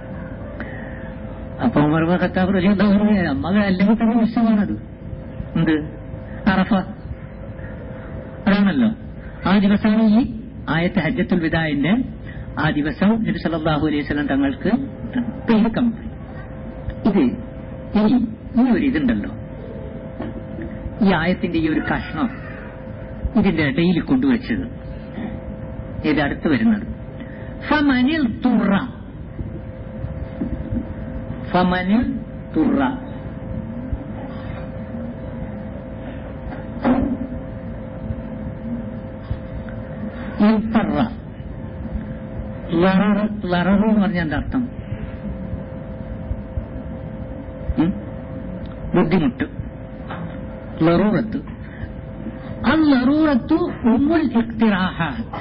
അപ്പൊ Umar bin Khattab Ali Allah മകൾ അല്ലെങ്കിൽ തന്നെ ഉത്സവമാണത് എന്ത് അറഫ അതാണല്ലോ ആ ദിവസമാണ് ഈ ആയത്ത് ഹജ്ജത്തുൽ വിദായിന്റെ ആ ദിവസം നബി സല്ലല്ലാഹു അലൈഹി വസല്ലം തങ്ങൾക്ക് ഇപ്പൊ ഇത് കംപ്ലീറ്റ് ഇത് ഇനി ഈ ഒരു ഇതുണ്ടല്ലോ ഈ ആയത്തിന്റെ ഈ ഒരു കഷ്ണം ഇതിന്റെ ഇടയിൽ കൊണ്ടുവച്ചത് ഇത് അടുത്ത് വരുന്നത് ഫമനിൽ തുറ ഫമനിൽ തുറ ഇൽഫറ ലററ് ലററ് എന്ന് പറഞ്ഞാൽ എന്താ അർത്ഥം ഉം? ബുദ്ധിമുട്ട് ലറൂറത്ത് اللرورة أم الاقتراحات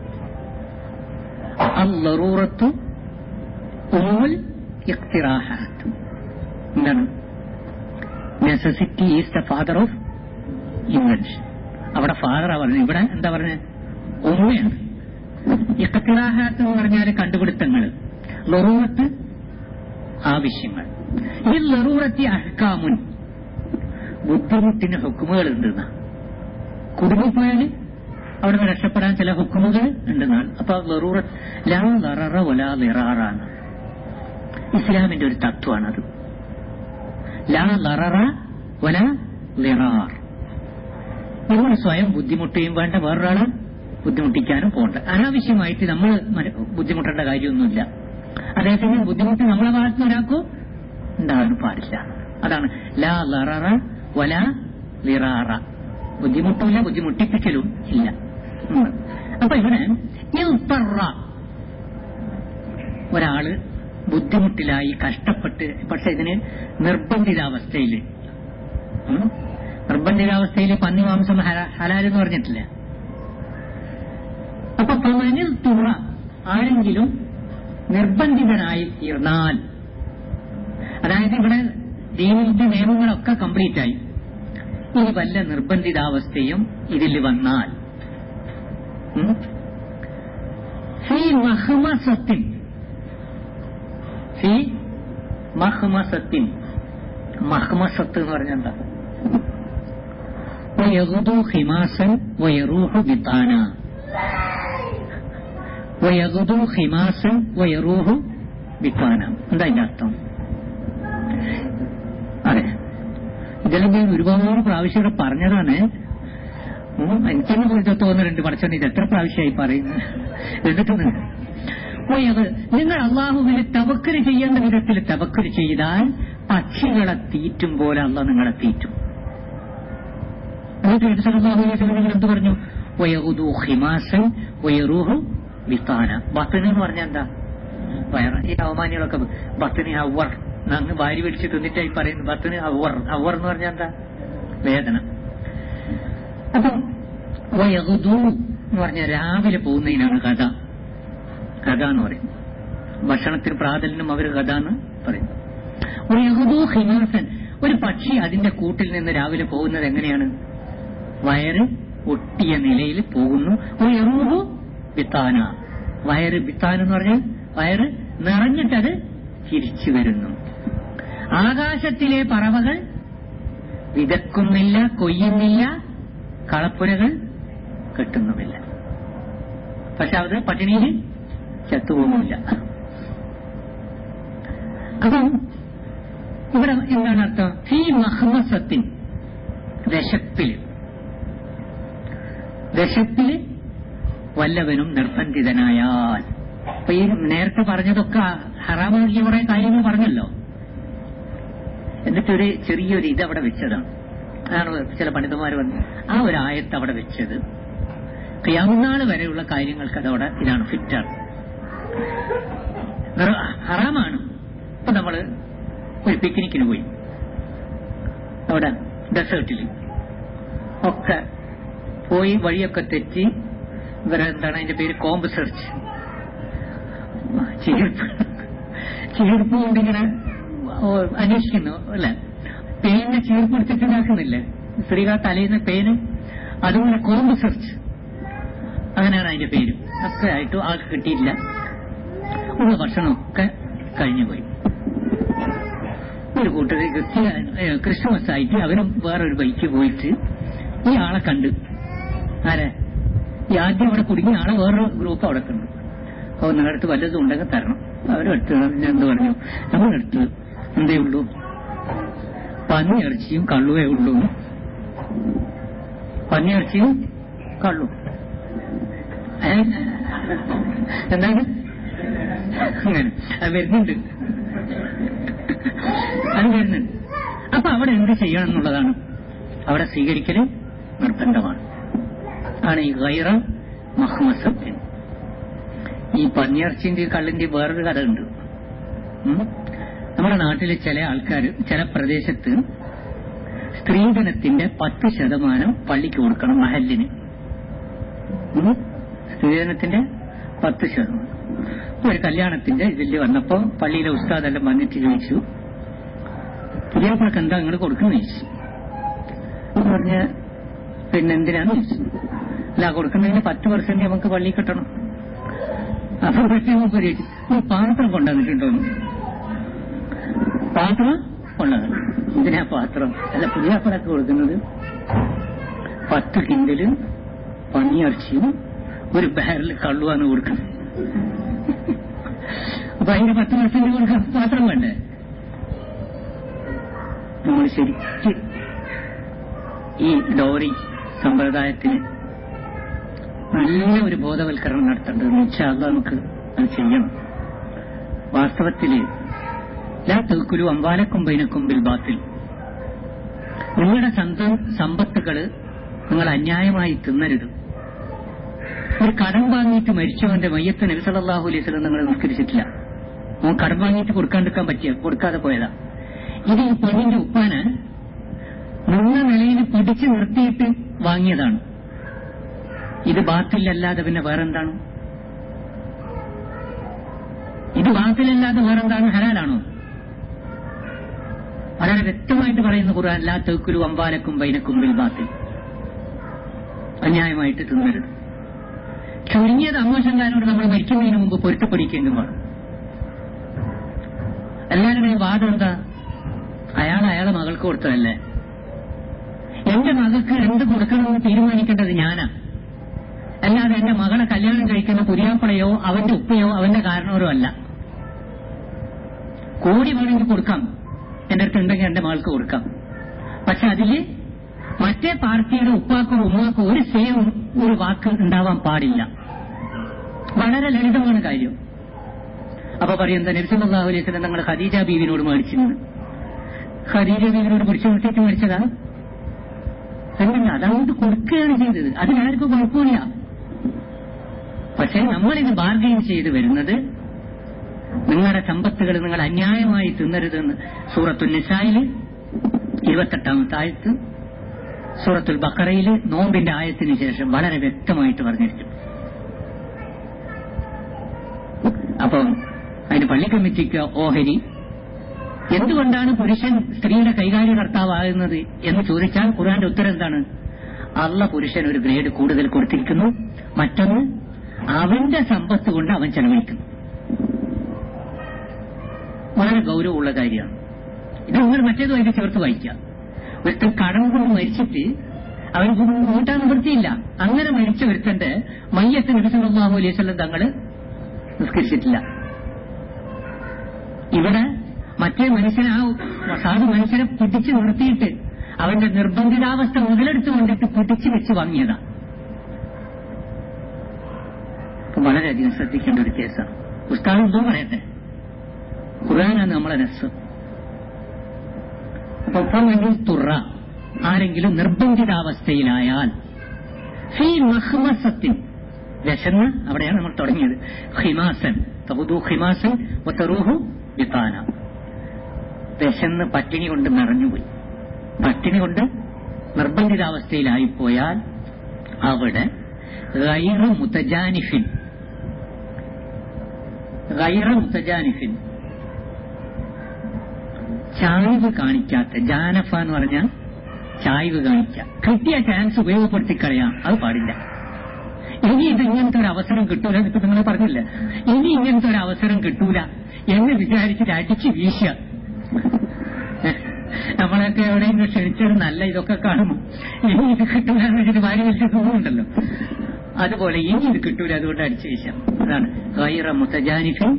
اللرورة أم الاقتراحات എന്താണ് necessity is the father of invention അവിടെ ഫാദറാ പറഞ്ഞത് ഇവിടെ എന്താ പറഞ്ഞത് ഉമ്മയാണ് ഇഖ്തിറാഹാത്ത് എന്ന് പറഞ്ഞാൽ കണ്ടുപിടുത്തങ്ങൾ ലറൂറത്ത് ആവശ്യങ്ങൾ ഈ ലറൂറത്തി അഹ്കാമുൻ ബുദ്ധിമുട്ടിന് ഹുക്കുമുകൾ ഉണ്ടെന്ന കുടുങ്ങിപ്പോയാൽ അവിടെ നിന്ന് രക്ഷപ്പെടാൻ ചില ഹുക്കുമുകൾ ഉണ്ടെന്നാണ് അപ്പൊ ലറൂറത്ത് ലാ ലററ ഒലാ ലിറാറാണ് ഇസ്ലാമിന്റെ ഒരു തത്വമാണത് ലാ ലററ ഒല ലിറാർ നമ്മൾ സ്വയം ബുദ്ധിമുട്ടുകയും വേണ്ട വേറൊരാളെ ബുദ്ധിമുട്ടിക്കാനും പോകണ്ട അനാവശ്യമായിട്ട് നമ്മൾ മന- ബുദ്ധിമുട്ടേണ്ട കാര്യമൊന്നുമില്ല അതേസമയം ബുദ്ധിമുട്ട് നമ്മളെ ഭാഗത്ത് ഒരാൾക്കോ ഉണ്ടാകാൻ പാടില്ല അതാണ് ലാ ലററ വല ലിറാറ ബുദ്ധിമുട്ടില്ല ബുദ്ധിമുട്ടിപ്പിക്കലും ഇല്ല ഉം. അപ്പൊ ഇവിടെ ഇൽത്തറ ഒരാള് ബുദ്ധിമുട്ടിലായി കഷ്ടപ്പെട്ട് പക്ഷെ ഇതിന് നിർബന്ധിതാവസ്ഥയിൽ ഉം? നിർബന്ധിതാവസ്ഥയിൽ പന്നി മാംസം ഹല- ഹലാലെന്ന് പറഞ്ഞിട്ടില്ല അപ്പൊ പമനിൽ തുറ ആരെങ്കിലും നിർബന്ധിതനായി ഇരുന്നാൽ അതായത് ഇവിടെ ദീനിന്റെ നിയമങ്ങളൊക്കെ കംപ്ലീറ്റ് ആയി ഇനി വല്ല നിർബന്ധിതാവസ്ഥയും ഇതിൽ വന്നാൽ ഉം? ഫീ മഹ്മസത്തിൻ ഫീ മഹ്മസത്തിൻ മഹ്മസത്ത് എന്ന് പറഞ്ഞാൽ എന്താ ويغدو خماسا ويروح بطانا ويغدو خماسا ويروح بطانا എന്താ ഇതിന്റെ അർത്ഥം അതെ ഇതെല്ലാം ഞാൻ ഒരുപാട് പ്രാവശ്യം ഇവിടെ പറഞ്ഞതാണ് ഉം, എനിക്കെന്നെ പോയിട്ട് തോന്നുന്നുണ്ട് പഠിച്ചോണ്ട് ഇത് എത്ര പ്രാവശ്യമായി പറയുന്നത് എന്നിട്ടൊന്നും പോയത് നിങ്ങൾ അള്ളാഹുവിനെ തവക്കര് ചെയ്യേണ്ട വിധത്തിൽ തവക്കര് ചെയ്താൽ പക്ഷികളെ തീറ്റും പോലെ അള്ള നിങ്ങളെ തീറ്റും എന്നിട്ട് നബി സല്ലല്ലാഹു അലൈഹി വസല്ലം എന്ത് പറഞ്ഞു വയഹുദു ഹിമാസൻ വയറൂഹു വിത്താന ബത്തന് എന്ന് പറഞ്ഞാൽ എന്താ വയറ് ഈ അവമാനികളൊക്കെ ബത്തന് അവർ അങ്ങ് വാരി പിടിച്ച് തിന്നിട്ടായി പറയുന്നു ബത്തന് അവർ അവർ എന്ന് പറഞ്ഞാൽ എന്താ വേദന അപ്പൊ വയഹുദു എന്ന് പറഞ്ഞാൽ രാവിലെ പോകുന്നതിനാണ് കഥ കഥ എന്ന് പറയുന്നത് ഭക്ഷണത്തിന് പ്രാതലിനും അവർ കഥ എന്ന് പറയും വയഹുദു ഹിമാസൻ ഒരു പക്ഷി അതിന്റെ കൂട്ടിൽ നിന്ന് രാവിലെ പോകുന്നത് എങ്ങനെയാണ് വയറ് ഒട്ടിയ നിലയിൽ പോകുന്നു ഉയർന്നു വിത്താന വയറ് വിത്താന എന്ന് പറഞ്ഞാൽ വയറ് നിറഞ്ഞിട്ടത് തിരിച്ചു വരുന്നു ആകാശത്തിലെ പറവകൾ വിതക്കുന്നില്ല കൊയ്യുന്നില്ല കളപ്പുരകൾ കെട്ടുന്നുമില്ല പക്ഷെ അത് പട്ടിണിയിൽ ചത്തുപോകുന്നില്ല അപ്പം ഇവിടെ എന്താണ് അർത്ഥം ഈ മഹ്മസത്തിൻ വിശപ്പിൽ വിശപ്പിൽ വല്ലവനും നിർബന്ധിതനായാൽ അപ്പൊ ഈ നേരത്തെ പറഞ്ഞതൊക്കെ ഹറാമാക്കിയ കുറെ കാര്യങ്ങൾ പറഞ്ഞല്ലോ എന്നിട്ടൊരു ചെറിയൊരു ഇത് അവിടെ വെച്ചതാണ് അതാണ് ചില പണ്ഡിതന്മാർ വന്ന് ആ ഒരു ആയത്ത് അവിടെ വെച്ചത് ക്യാമനാൾ വരെയുള്ള കാര്യങ്ങൾക്ക് അതവിടെ ഇതാണ് ഫിറ്റർ നിർ- ഹറാമാണ് ഇപ്പൊ നമ്മള് ഒരു പിക്നിക്കിന് പോയി അവിടെ ഡെസേർട്ടിൽ ഒക്കെ പോയി വഴിയൊക്കെ തെറ്റി ഇവരെ എന്താണ് അതിന്റെ പേര് കോമ്പ് സെർച്ച് ചീർപ്പ് ചീർപ്പ് കൊണ്ടിങ്ങനെ ഓ, അന്വേഷിക്കുന്നു അല്ലെ പേനിന്റെ ചീർപ്പ് എടുത്തിട്ട് ഇതാക്കുന്നില്ലേ സ്ത്രീകൾ തലയുന്ന പേന് അതുപോലെ കോമ്പ് സെർച്ച് അങ്ങനെയാണ് അതിന്റെ പേര് ഒക്കെ ആയിട്ടും ആൾക്ക് കിട്ടിയില്ല ഉള്ള ഭക്ഷണമൊക്കെ കഴിഞ്ഞുപോയി ഒരു കൂട്ടർ ക്രിസ്ത്യ ഏ, ക്രിസ്മസ് ആയിട്ട് അവരും വേറൊരു ബൈക്ക് പോയിട്ട് ഈ ആളെ കണ്ട് ആരെ ഈ ആദ്യം അവിടെ കുടുങ്ങിയ ആളെ വേറൊരു ഗ്രൂപ്പ് അവിടെ കണ്ടു അപ്പോൾ നിങ്ങളടുത്ത് വല്ലതും ഉണ്ടെങ്കിൽ തരണം അവരെടുത്ത് ഞാൻ എന്ത് പറഞ്ഞു നമ്മളെടുത്ത് എന്തേ ഉള്ളൂ പന്നി ഇറച്ചിയും കള്ളുവേ ഉള്ളൂ പന്നി ഇറച്ചിയും കള്ളു ഏ? എന്താണ് അങ്ങനെ അത് വരുന്നുണ്ട് അത് വരുന്നുണ്ട് അപ്പൊ അവിടെ എന്ത് ചെയ്യണം എന്നുള്ളതാണ് അവിടെ സ്വീകരിക്കല് നിർബന്ധമാണ് ആണ് ഈ ഗൈറ മഹ്മസത്തിൻ ഈ പന്നിയിറച്ചിന്റെ കള്ളിന്റെ വേറൊരു കഥ ഉണ്ട് ഉം? നമ്മുടെ നാട്ടിലെ ചില ആൾക്കാർ ചില പ്രദേശത്ത് സ്ത്രീധനത്തിന്റെ പത്ത് ശതമാനം പള്ളിക്ക് കൊടുക്കണം മഹലിന് ഉം? സ്ത്രീധനത്തിന്റെ പത്ത് ശതമാനം ഇപ്പൊ ഒരു കല്യാണത്തിന്റെ ഇതിൽ വന്നപ്പോ പള്ളിയിലെ ഉസ്താദെല്ലാം വന്നിട്ട് ചോദിച്ചു പുതിയപ്പോഴൊക്കെ എന്താ നിങ്ങൾ കൊടുക്കുന്ന ചോദിച്ചു അപ്പൊ പറഞ്ഞ് പിന്നെ എന്തിനാന്ന് ചോദിച്ചു അല്ല കൊടുക്കുന്നതിന് പത്ത് പെർസെന്റ് നമുക്ക് പള്ളി കിട്ടണം അപ്പൊ പക്ഷേ നമുക്ക് ചോദിച്ചു "ഈ പാത്രം കൊണ്ടുവന്നിട്ടുണ്ടോന്ന് പാത്രം കൊണ്ടുവന്നു എന്തിനാ പാത്രം അല്ല പുതിയാപ്പളൊക്കെ കൊടുക്കുന്നത് പത്ത് കിൻഡല് പന്നിയിറച്ചിയും ഒരു ബാരൽ കള്ളുവാണ് കൊടുക്കുന്നത് അപ്പൊ അതിന് പത്ത് പെർസെന്റ് കൊടുക്കാൻ പാത്രം വേണ്ടേ നമ്മൾ ശരിക്ക് ഈ ഡോറി സമ്പ്രദായത്തിന് നല്ല ഒരു ബോധവൽക്കരണം നടത്തേണ്ടത് വെച്ചാൽ നമുക്ക് അത് ചെയ്യണം വാസ്തവത്തില് ലാ തെക്കുരു അമ്പാലക്കും ബൈനക്കുമ്പിൽ ബാത്തിൽ നിങ്ങളുടെ സ്വന്തം സമ്പത്തുകള് നിങ്ങൾ അന്യായമായി തിന്നരുത് ഒരു കടം വാങ്ങിയിട്ട് മരിച്ചവന്റെ മയ്യത്ത് നബി സല്ലല്ലാഹു അലൈഹി വസല്ലം നിങ്ങൾ നിസ്കരിച്ചിട്ടില്ല അവൻ കടം വാങ്ങിയിട്ട് കൊടുക്കാണ്ടിരിക്കാൻ പറ്റിയ കൊടുക്കാതെ പോയതാ ഇത് ഈ പെണ്ണിന്റെ ഉപ്പാന് നിന്ന നിലയിൽ പിടിച്ചു നിർത്തിയിട്ട് വാങ്ങിയതാണ് ഇത് ബാത്തിലല്ലാതെ പിന്നെ വേറെന്താണ് ഇത് ബാത്തിലല്ലാതെ വേറെന്താണ് ഹലാലാണോ വളരെ വ്യക്തമായിട്ട് പറയുന്ന ഖുർആൻ ലാ തെക്കുരു അമ്പാലക്കും ബൈനക്കും ബിൽ ബാത്തിൽ അന്യായമായിട്ട് തിന്നരുത് ചുരുങ്ങിയത് അമ്മോശങ്കാരനോട് നമ്മൾ മരിക്കുന്നതിന് മുമ്പ് പൊരുത്തപ്പെടിക്കേണ്ടി വേണം എല്ലാവരുടെയും വാദം എന്താ അയാൾ അയാളെ മകൾക്ക് കൊടുത്തതല്ലേ എന്റെ മകൾക്ക് എന്ത് കൊടുക്കണമെന്ന് തീരുമാനിക്കേണ്ടത് ഞാനാ അല്ലാതെ എന്റെ മകളെ കല്യാണം കഴിക്കുന്ന പുതിയാപ്പളയോ അവന്റെ ഉപ്പയോ അവന്റെ കാരണവരോ അല്ല കോടി വേണമെങ്കിൽ കൊടുക്കാം എന്റെ അടുത്ത് ഉണ്ടെങ്കിൽ എന്റെ മകൾക്ക് കൊടുക്കാം പക്ഷെ അതില് മറ്റേ പാർട്ടിയുടെ ഉപ്പാക്കോ ഉമ്മാക്കോ ഒരു സേവ് ഒരു വാക്ക് ഉണ്ടാവാൻ പാടില്ല വളരെ ലളിതമാണ് കാര്യം അപ്പൊ പറയും എന്താ നബിസല്ലാഹു അലൈഹി സ്വലം നിങ്ങൾ ഖദീജ ബീവിനോട് മേടിച്ചിരുന്നു ഖദീജ ബീവിനോട് പിടിച്ചു നിർത്തിയിട്ട് മേടിച്ചതാ അല്ലല്ല അതങ്ങോട്ട് കൊടുക്കുകയാണ് ചെയ്തത് അതിനാർക്കും കുഴപ്പമില്ല പക്ഷെ നമ്മളിത് ബാർഗെയിൻ ചെയ്ത് വരുന്നത് നിങ്ങളുടെ സമ്പത്തുകൾ നിങ്ങൾ അന്യായമായി തിന്നരുതെന്ന് സൂറത്തുൽ നിസായില് ഇരുപത്തെട്ടാമത്തെ ആയത്ത് സൂറത്തുൽ ബക്കറയില് നോമ്പിന്റെ ആയത്തിന് ശേഷം വളരെ വ്യക്തമായിട്ട് പറഞ്ഞിരിക്കും അപ്പം അതിന് പള്ളി കമ്മിറ്റിക്ക് ഓഹരി എന്തുകൊണ്ടാണ് പുരുഷൻ സ്ത്രീയുടെ കൈകാര്യകർത്താവാകുന്നത് എന്ന് ചോദിച്ചാൽ ഖുർആന്റെ ഉത്തരം എന്താണ് അള്ള പുരുഷൻ ഒരു ഗ്രേഡ് കൂടുതൽ കൊടുത്തിരിക്കുന്നു മറ്റൊന്ന് അവന്റെ സമ്പത്ത് കൊണ്ട് അവൻ ചെലവഴിക്കുന്നു വളരെ ഗൗരവമുള്ള കാര്യമാണ് ഇത് നിങ്ങൾ മറ്റേതുമായിട്ട് ചേർത്ത് വായിക്കാം ഒരുത്തൻ കടം കൊണ്ട് മരിച്ചിട്ട് അവൻ കൂട്ടാൻ നിവൃത്തിയില്ല അങ്ങനെ മരിച്ച ഒരുത്തന്റെ മയ്യത്ത് നബിസല്ലാഹു അലൈഹി സ്വലം തങ്ങള് നിസ്കരിച്ചിട്ടില്ല ഇവിടെ മറ്റേ മനുഷ്യനെ ആ സാധു മനുഷ്യനെ പിടിച്ചു നിർത്തിയിട്ട് അവന്റെ നിർബന്ധിതാവസ്ഥ മുതലെടുത്ത് കൊണ്ടിട്ട് പിടിച്ചു വെച്ച് വാങ്ങിയതാ അപ്പൊ വളരെയധികം ശ്രദ്ധിക്കേണ്ട ഒരു കേസാണ് ഉസ്താദ് എന്തോ പറയട്ടെ ഖുർആനാണ് നമ്മളെ രസം അപ്പൊ ഫമനിൽ തുറ ആരെങ്കിലും നിർബന്ധിതാവസ്ഥയിലായാൽ ഫീ മഹ്മസത്തിൻ വിശന്ന് അവിടെയാണ് നമ്മൾ തുടങ്ങിയത് ഹിമാസൻ തഹുദു ഹിമാസൻ ഒത്തറൂഹു വിത്താന വിശന്ന് പട്ടിണി കൊണ്ട് നിറഞ്ഞുപോയി പട്ടിണി കൊണ്ട് നിർബന്ധിതാവസ്ഥയിലായിപ്പോയാൽ അവിടെ ഗൈറ മുത്തജാനിഫിൻ ഗൈറ മുത്തജാനിഫിൻ ചായ്വ് കാണിക്കാത്ത ജാനഫ എന്ന് പറഞ്ഞാൽ ചായ്വ് കാണിക്കുക കിട്ടിയ ചാൻസ് ഉപയോഗപ്പെടുത്തി കളയാം അത് പാടില്ല ഇനി ഇത് ഇങ്ങനത്തെ ഒരു അവസരം കിട്ടൂല ഇപ്പൊ നിങ്ങൾ പറഞ്ഞില്ല ഇനി ഇങ്ങനത്തെ ഒരു അവസരം കിട്ടൂല എന്ന് വിചാരിച്ചിട്ട് അടിച്ച് വീശുക നമ്മളൊക്കെ എവിടെയെങ്കിലും ക്ഷണിച്ചത് നല്ല ഇതൊക്കെ കാണുമോ ഇനി ഇത് കിട്ടൂല എന്ന് വെച്ചിട്ട് ഭാര്യ വലിച്ച് തോന്നുന്നുണ്ടല്ലോ അതുപോലെ ഇനി ഇത് കിട്ടൂല അതുകൊണ്ട് അടിച്ചു വീശാം അതാണ് ഗൈറ മുത്തജാനിഫിൻ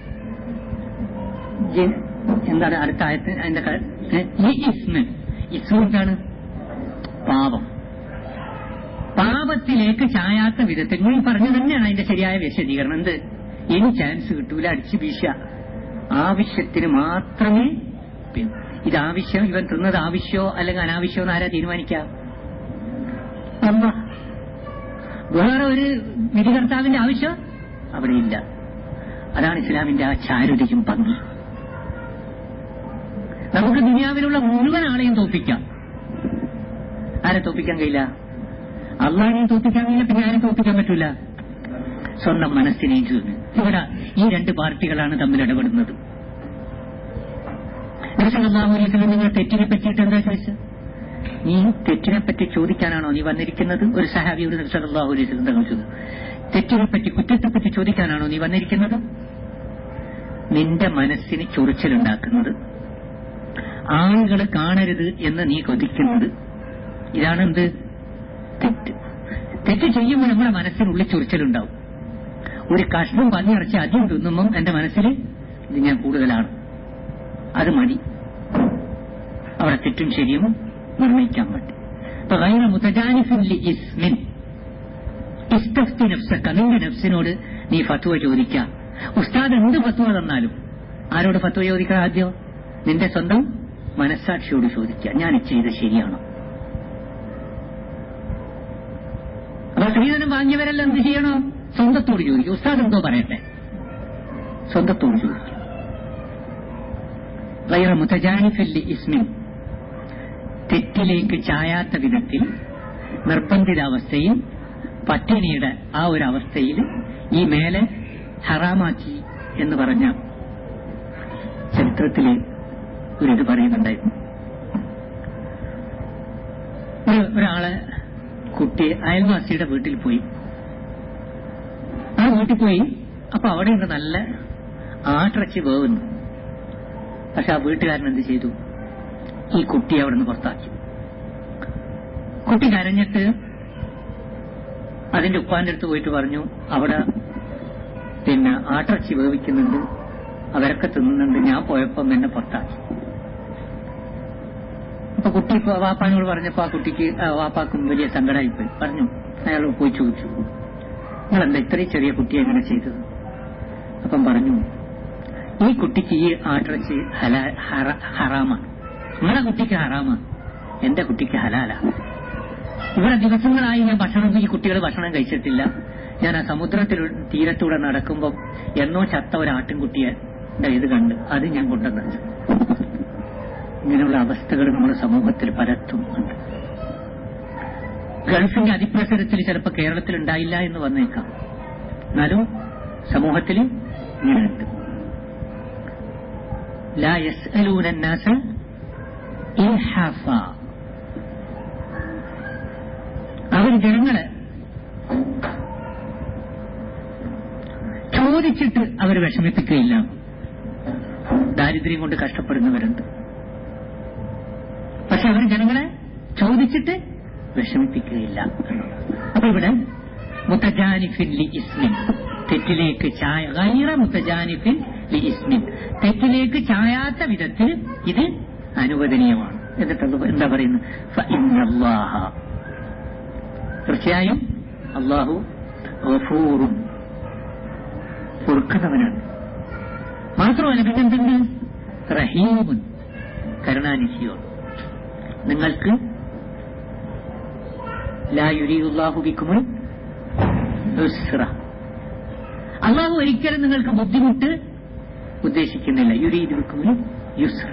ജി- എന്താണ് അടുത്ത ആയത്ത് അതിന്റെ ക- ഏ? ഈ ഇസ്മ ഇസ്മ എന്താണ് പാപം പാപത്തിലേക്ക് ചായാത്ത വിധത്തിൽ നീ പറഞ്ഞു തന്നെയാണ് അതിന്റെ ശരിയായ വിശദീകരണം എന്ത് ഇനി ചാൻസ് കിട്ടൂല അടിച്ചു വീശ ആവശ്യത്തിന് മാത്രമേ പി- ഇത് ആവശ്യം ഇവൻ തിന്നത് ആവശ്യമോ അല്ലെങ്കിൽ അനാവശ്യമോ എന്ന് ആരാ തീരുമാനിക്കാം അമ്മ വേറെ ഒരു വിധികർത്താവിന്റെ ആവശ്യം അവിടെ ഇല്ല അതാണ് ഇസ്ലാമിന്റെ ആ ചാരുതയും ഭംഗി നമുക്ക് ദുനിയാവിലുള്ള മുഴുവൻ ആളെയും തോപ്പിക്കാം ആരെ തോപ്പിക്കാൻ കഴിയില്ല അള്ളാഹിനെയും തോപ്പിക്കാൻ കഴിയില്ല പിന്നെ ആരും തോപ്പിക്കാൻ പറ്റൂല സ്വന്തം മനസ്സിനെയും ചൂന്ന് ഇവിടെ ഈ രണ്ട് പാർട്ടികളാണ് തമ്മിൽ ഇടപെടുന്നത് നബിസല്ലാഹുലിസ്ലം നിങ്ങൾ തെറ്റിനെ പറ്റിയിട്ട് എന്താ ചോദിച്ചത് നീ തെറ്റിനെ പറ്റി ചോദിക്കാനാണോ നീ വന്നിരിക്കുന്നത് ഒരു സഹാബിയോട് നബിസല്ലാഹു അലൈഹി തങ്ങൾ ചോദിച്ചു തെറ്റിനെ പറ്റി കുറ്റത്തെ പറ്റി ചോദിക്കാനാണോ നീ വന്നിരിക്കുന്നത് നിന്റെ മനസ്സിന് ചൊറിച്ചിലുണ്ടാക്കുന്നത് ആളുകൾ കാണരുത് എന്ന് നീ കൊതിക്കുന്നത് ഇതാണ് എന്ത് തെറ്റ് തെറ്റ് ചെയ്യുമ്പോൾ നമ്മുടെ മനസ്സിനുള്ളിൽ ചൊറിച്ചിലുണ്ടാവും ഒരു കഷ്ണം പന്നിയിറച്ചി അധികം തിന്നുമ്പം എന്റെ മനസ്സിൽ ഇത് ഞാൻ കൂടുതലാണ് അത് മതി അവിടെ തെറ്റും ശരിയും നിർണയിക്കാൻ പറ്റും ഇപ്പൊ ഗൈറ മുതജാനിഫിൻ ഇസ്മിൻ ഇസ്തഫ്തി നഫ്സക്ക നിന്റെ നഫ്സിനോട് നീ ഫത്വ ചോദിക്കാം ഉസ്താദ് എന്ത് ഫത്വ തന്നാലും ആരോട് ഫത്വ ചോദിക്കണം ആദ്യം നിന്റെ സ്വന്തം മനസ്സാക്ഷിയോട് ചോദിക്കുക ഞാൻ ഇത് ചെയ്ത് ശരിയാണോ അപ്പൊ സ്ത്രീധനം വാങ്ങിയവരെല്ലാം എന്ത് ചെയ്യണോ സ്വന്തത്തോട് ചോദിക്കും ഉസ്താദ് എന്തോ പറയട്ടെ സ്വന്തത്തോട് ചോദിക്കും ഗൈറ മുതജാനിഫല്ലി ഇസ്മിൻ തെറ്റിലേക്ക് ചായാത്ത വിധത്തിൽ നിർബന്ധിതാവസ്ഥയിൽ പട്ടിണിയുടെ ആ ഒരു അവസ്ഥയിൽ ഈ മേലെ ഹറാമാക്കി എന്ന് പറഞ്ഞ ചരിത്രത്തിൽ ഒരിത് പറയുന്നുണ്ടായിരുന്നു ഒരു ഒരാളെ കുട്ടി അയൽവാസിയുടെ വീട്ടിൽ പോയി ആ വീട്ടിൽ പോയി അപ്പൊ അവിടെ ഉണ്ട് നല്ല ആട്ടിറച്ചി വേവുന്നു പക്ഷെ ആ വീട്ടുകാരൻ എന്ത് ചെയ്തു ഈ കുട്ടിയെ അവിടെ നിന്ന് പുറത്താക്കി കുട്ടി കരഞ്ഞിട്ട് അതിന്റെ ഉപ്പാന്റെ അടുത്ത് പോയിട്ട് പറഞ്ഞു അവിടെ പിന്നെ ആട്ടിറച്ചി വേവിക്കുന്നുണ്ട് അവരൊക്കെ തിന്നുന്നുണ്ട് ഞാൻ പോയപ്പം എന്നെ പുറത്താക്കി അപ്പൊ കുട്ടി ഇപ്പൊ വാപ്പാനോട് പറഞ്ഞപ്പോ ആ കുട്ടിക്ക് ആ വാപ്പാക്കും വലിയ സങ്കടമായിപ്പോയി പറഞ്ഞു അയാൾ പോയി ചോദിച്ചു നിങ്ങൾ എന്താ ഇത്രയും ചെറിയ കുട്ടിയെ എങ്ങനെ ചെയ്തത് അപ്പം പറഞ്ഞു ഈ കുട്ടിക്ക് ഈ ആട്ടിറച്ചി ഹലാ ഹറ- ഹറാമാണ് നിങ്ങളുടെ കുട്ടിക്ക് ഹറാമാണ് എന്റെ കുട്ടിക്ക് ഹലാലാണ് ഇവിടെ ദിവസങ്ങളായി ഞാൻ ഭക്ഷണം ഈ കുട്ടികൾ ഭക്ഷണം കഴിച്ചിട്ടില്ല ഞാൻ ആ സമുദ്രത്തിൽ തീരത്തൂടെ നടക്കുമ്പോൾ എന്നോ ചത്ത ഒരു ആട്ടിൻകുട്ടിയെ ദാ ഇത് കണ്ട് അത് ഞാൻ കൊണ്ടുവന്നു ഇങ്ങനെയുള്ള അവസ്ഥകൾ നമ്മുടെ സമൂഹത്തിൽ പലത്തും ഉണ്ട് ഗൾഫിന്റെ അതിപ്രസരത്തിൽ ചിലപ്പോൾ കേരളത്തിൽ ഉണ്ടായില്ല എന്ന് വന്നേക്കാം എന്നാലും സമൂഹത്തിൽ ഇങ്ങനെയുണ്ട് لا يسألون الناس إلحافا അവർ ജനങ്ങളെ ചോദിച്ചിട്ട് അവർ വിഷമിപ്പിക്കുകയില്ല ദാരിദ്ര്യം കൊണ്ട് കഷ്ടപ്പെടുന്നവരുണ്ട് പക്ഷെ അവർ ജനങ്ങളെ ചോദിച്ചിട്ട് വിഷമിപ്പിക്കുകയില്ല അപ്പൊ ഇവിടെ മുത്തജാനിഫിൻ ലി ഇസ്മിൻ തെറ്റിലേക്ക് ചായ ഗൈറ മുത്തജാനിഫിൻ ലി ഇസ്മിൻ തെറ്റിലേക്ക് ചായാത്ത വിധത്തിൽ ഇത് അനുവദനീയമാണ് എന്നിട്ട് എന്താ പറയുന്നത് ഫഇന്നല്ലാഹ. തീർച്ചയായും അള്ളാഹു ഗഫൂറും പൊറുക്കുന്നവനാണ് മാത്രമല്ല പിന്നെന്തുണ്ട് റഹീമുൻ കരുണാനിധിയോട് നിങ്ങൾക്ക് ലാ യുരീദുല്ലാഹു ബിക്കുമുൽ ഉസ്റ അള്ളാഹു ഒരിക്കലും നിങ്ങൾക്ക് ബുദ്ധിമുട്ട് ഉദ്ദേശിക്കുന്നില്ല യുരീദ് ബിക്കുമുൽ യുസ്റ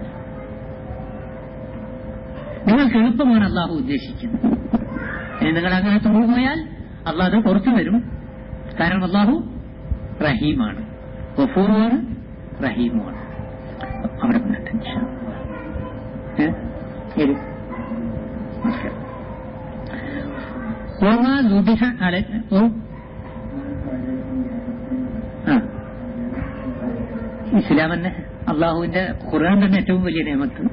നിങ്ങൾക്ക് എളുപ്പമാണ് അള്ളാഹു ഉദ്ദേശിക്കുന്നത് ഇനി നിങ്ങൾ അങ്ങനെ തുറന്നു പോയാൽ അള്ളാഹ് അത് പുറത്തു വരും കാരണം അള്ളാഹു റഹീമാണ് ഗഫൂറുമാണ് റഹീമുമാണ് അവിടെ നിന്നിട്ട് ഇൻഷാ അല്ലാ. ഏ? ശരി നമസ്കാരം وما ذبح على ഓ ആ ഇസ്ലാം തന്നെ അള്ളാഹുവിന്റെ ഖുർആൻ തന്നെ ഏറ്റവും വലിയ നിയമത്ത്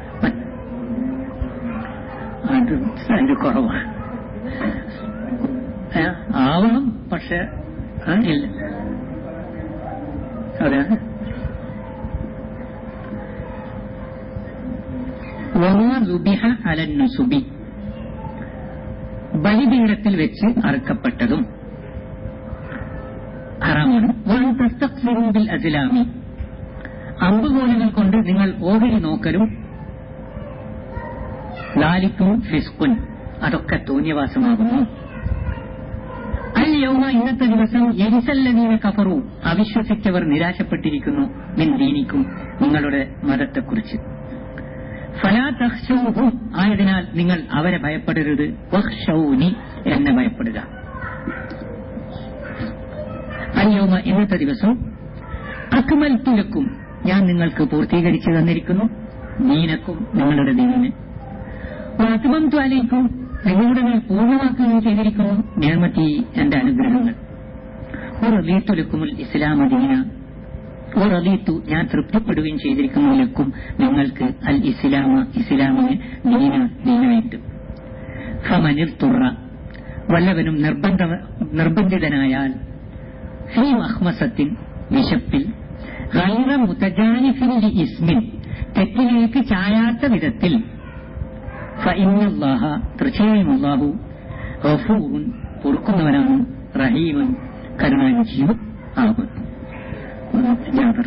അത് അതിന്റെ കുറവാണ് ഏ, ആവണം പക്ഷെ ആ, ഇല്ല അതെ وما ذبح على النسب ബലിപീഠത്തിൽ വെച്ച് അറുക്കപ്പെട്ടതും ഹറാമാണ് വൻ തസ്തഖ്സിറൂ ബിൽ അസ്ലാമി അമ്പുകോലുകൾ കൊണ്ട് നിങ്ങൾ ഓഹരി നോക്കലും ലാലിക്കും ഫിസ്കുൻ അതൊക്കെ തോന്നിയവാസമാകുന്നു അൽ യൗമ ഇന്നത്തെ ദിവസം യരിസല്ലദീന കഫറു അവിശ്വസിച്ചവർ നിരാശപ്പെട്ടിരിക്കുന്നു മിൻ ദീനിക്കും നിങ്ങളുടെ മതത്തെക്കുറിച്ച് ഫലാ തഹ്ഷൗഹും ആയതിനാൽ നിങ്ങൾ അവരെ ഭയപ്പെടരുത് വഹ്ഷൗനി എന്നെ ഭയപ്പെടുക അയ്യോമ ഇന്നത്തെ ദിവസം അക്മൽ തുലക്കും ഞാൻ നിങ്ങൾക്ക് പൂർത്തീകരിച്ചു തന്നിരിക്കുന്നു ദീനക്കും നിങ്ങളുടെ ദീനിന് വാത്മം ത്വാലേക്കും നിങ്ങളുടെ മേൽ പൂർണ്ണമാക്കുകയും ചെയ്തിരിക്കുന്നു നിയമത്തി എന്റെ അനുഗ്രഹങ്ങൾ റബീത്തുലക്കുമുൽ ഇസ്ലാം ദീന റബീത്തു ഞാൻ തൃപ്തിപ്പെടുകയും ചെയ്തിരിക്കുന്നു ലക്കും നിങ്ങൾക്ക് അൽ ഇസ്ലാമ ഇസ്ലാമിന് ദീന ദീനായിട്ട് ഫമനിർ തുറ വല്ലവനും നിർബന്ധ നിർബന്ധിതനായാൽ ഫീ മഹ്മസത്തിൻ വിശപ്പിൽ ഗൈറ മുതജാനിഫിന്റെ ഇസ്മിൻ തെറ്റിലേക്ക് ചായാത്ത വിധത്തിൽ ഫഇന്നല്ലാഹ തീർച്ചയായും അള്ളാഹു ഗഫൂറുൻ പൊറുക്കുന്നവനാണ് റഹീമൻ കരുണാനിധിയും ആകുന്നു ജാബർ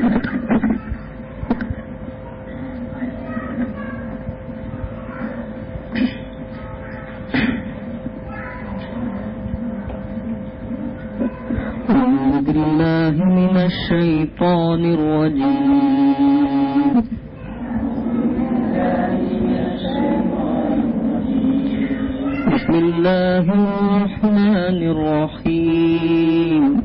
أعوذ بالله من الشيطان الرجيم بسم الله الرحمن الرحيم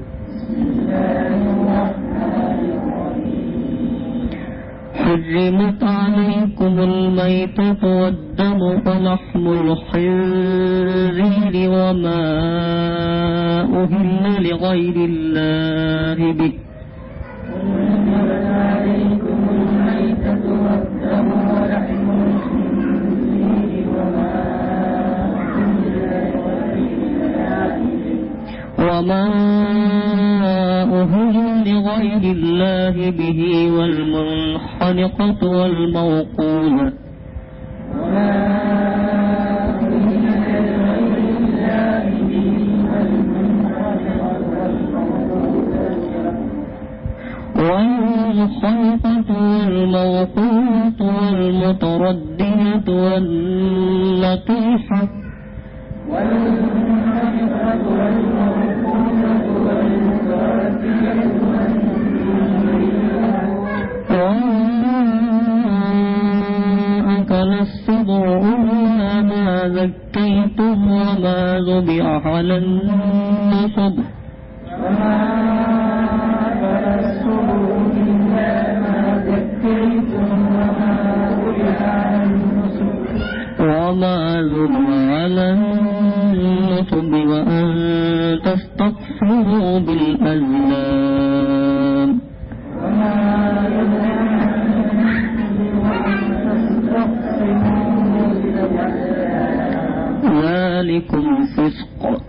حرمت عليكم الميتة والدم ولحم الخنزير وما أهل لغير الله به وما أهل لغير الله به والمنخنقة والموقولة والمنخنقة والموقولة والمتردية والنطيحة وما أكل السبع إلا ما ذكيتم وما ذبح على النصب وما ذبح على النصب وأن تستغفروا بالأزلام ذلكم فسق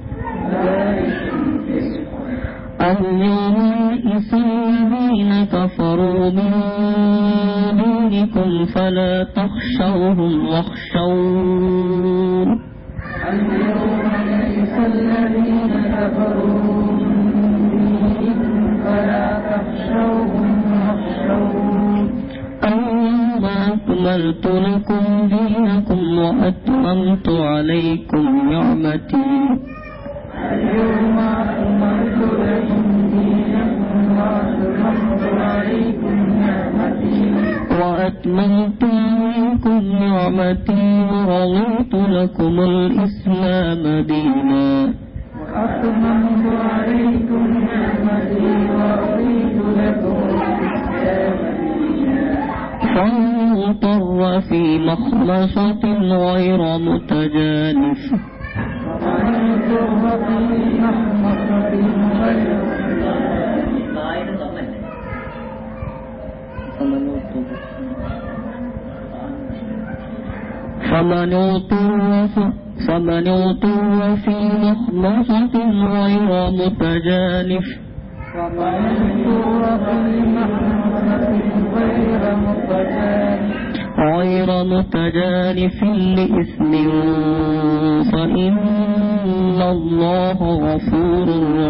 اليوم يئس الذين كفروا من دينكم فلا تخشوهم واخشون اليوم أكملت لكم دينكم وأتممت عليكم نعمتي وأتممت عليكم نعمتي ورضيت لكم الإسلام دينا فمن اضطر في مخمصة غير متجانف فمن اضطر ف- فمن اضطر في مخمصة غير متجانف غير متجانف لإثم فإن الله غفور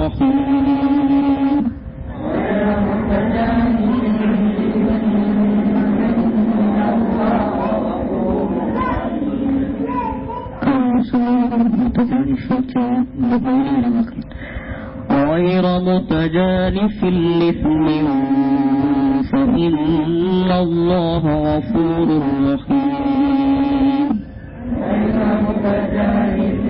رحيم أعوذ بالله غير متجانف لإثم فإن الله غفور رحيم غير متجانف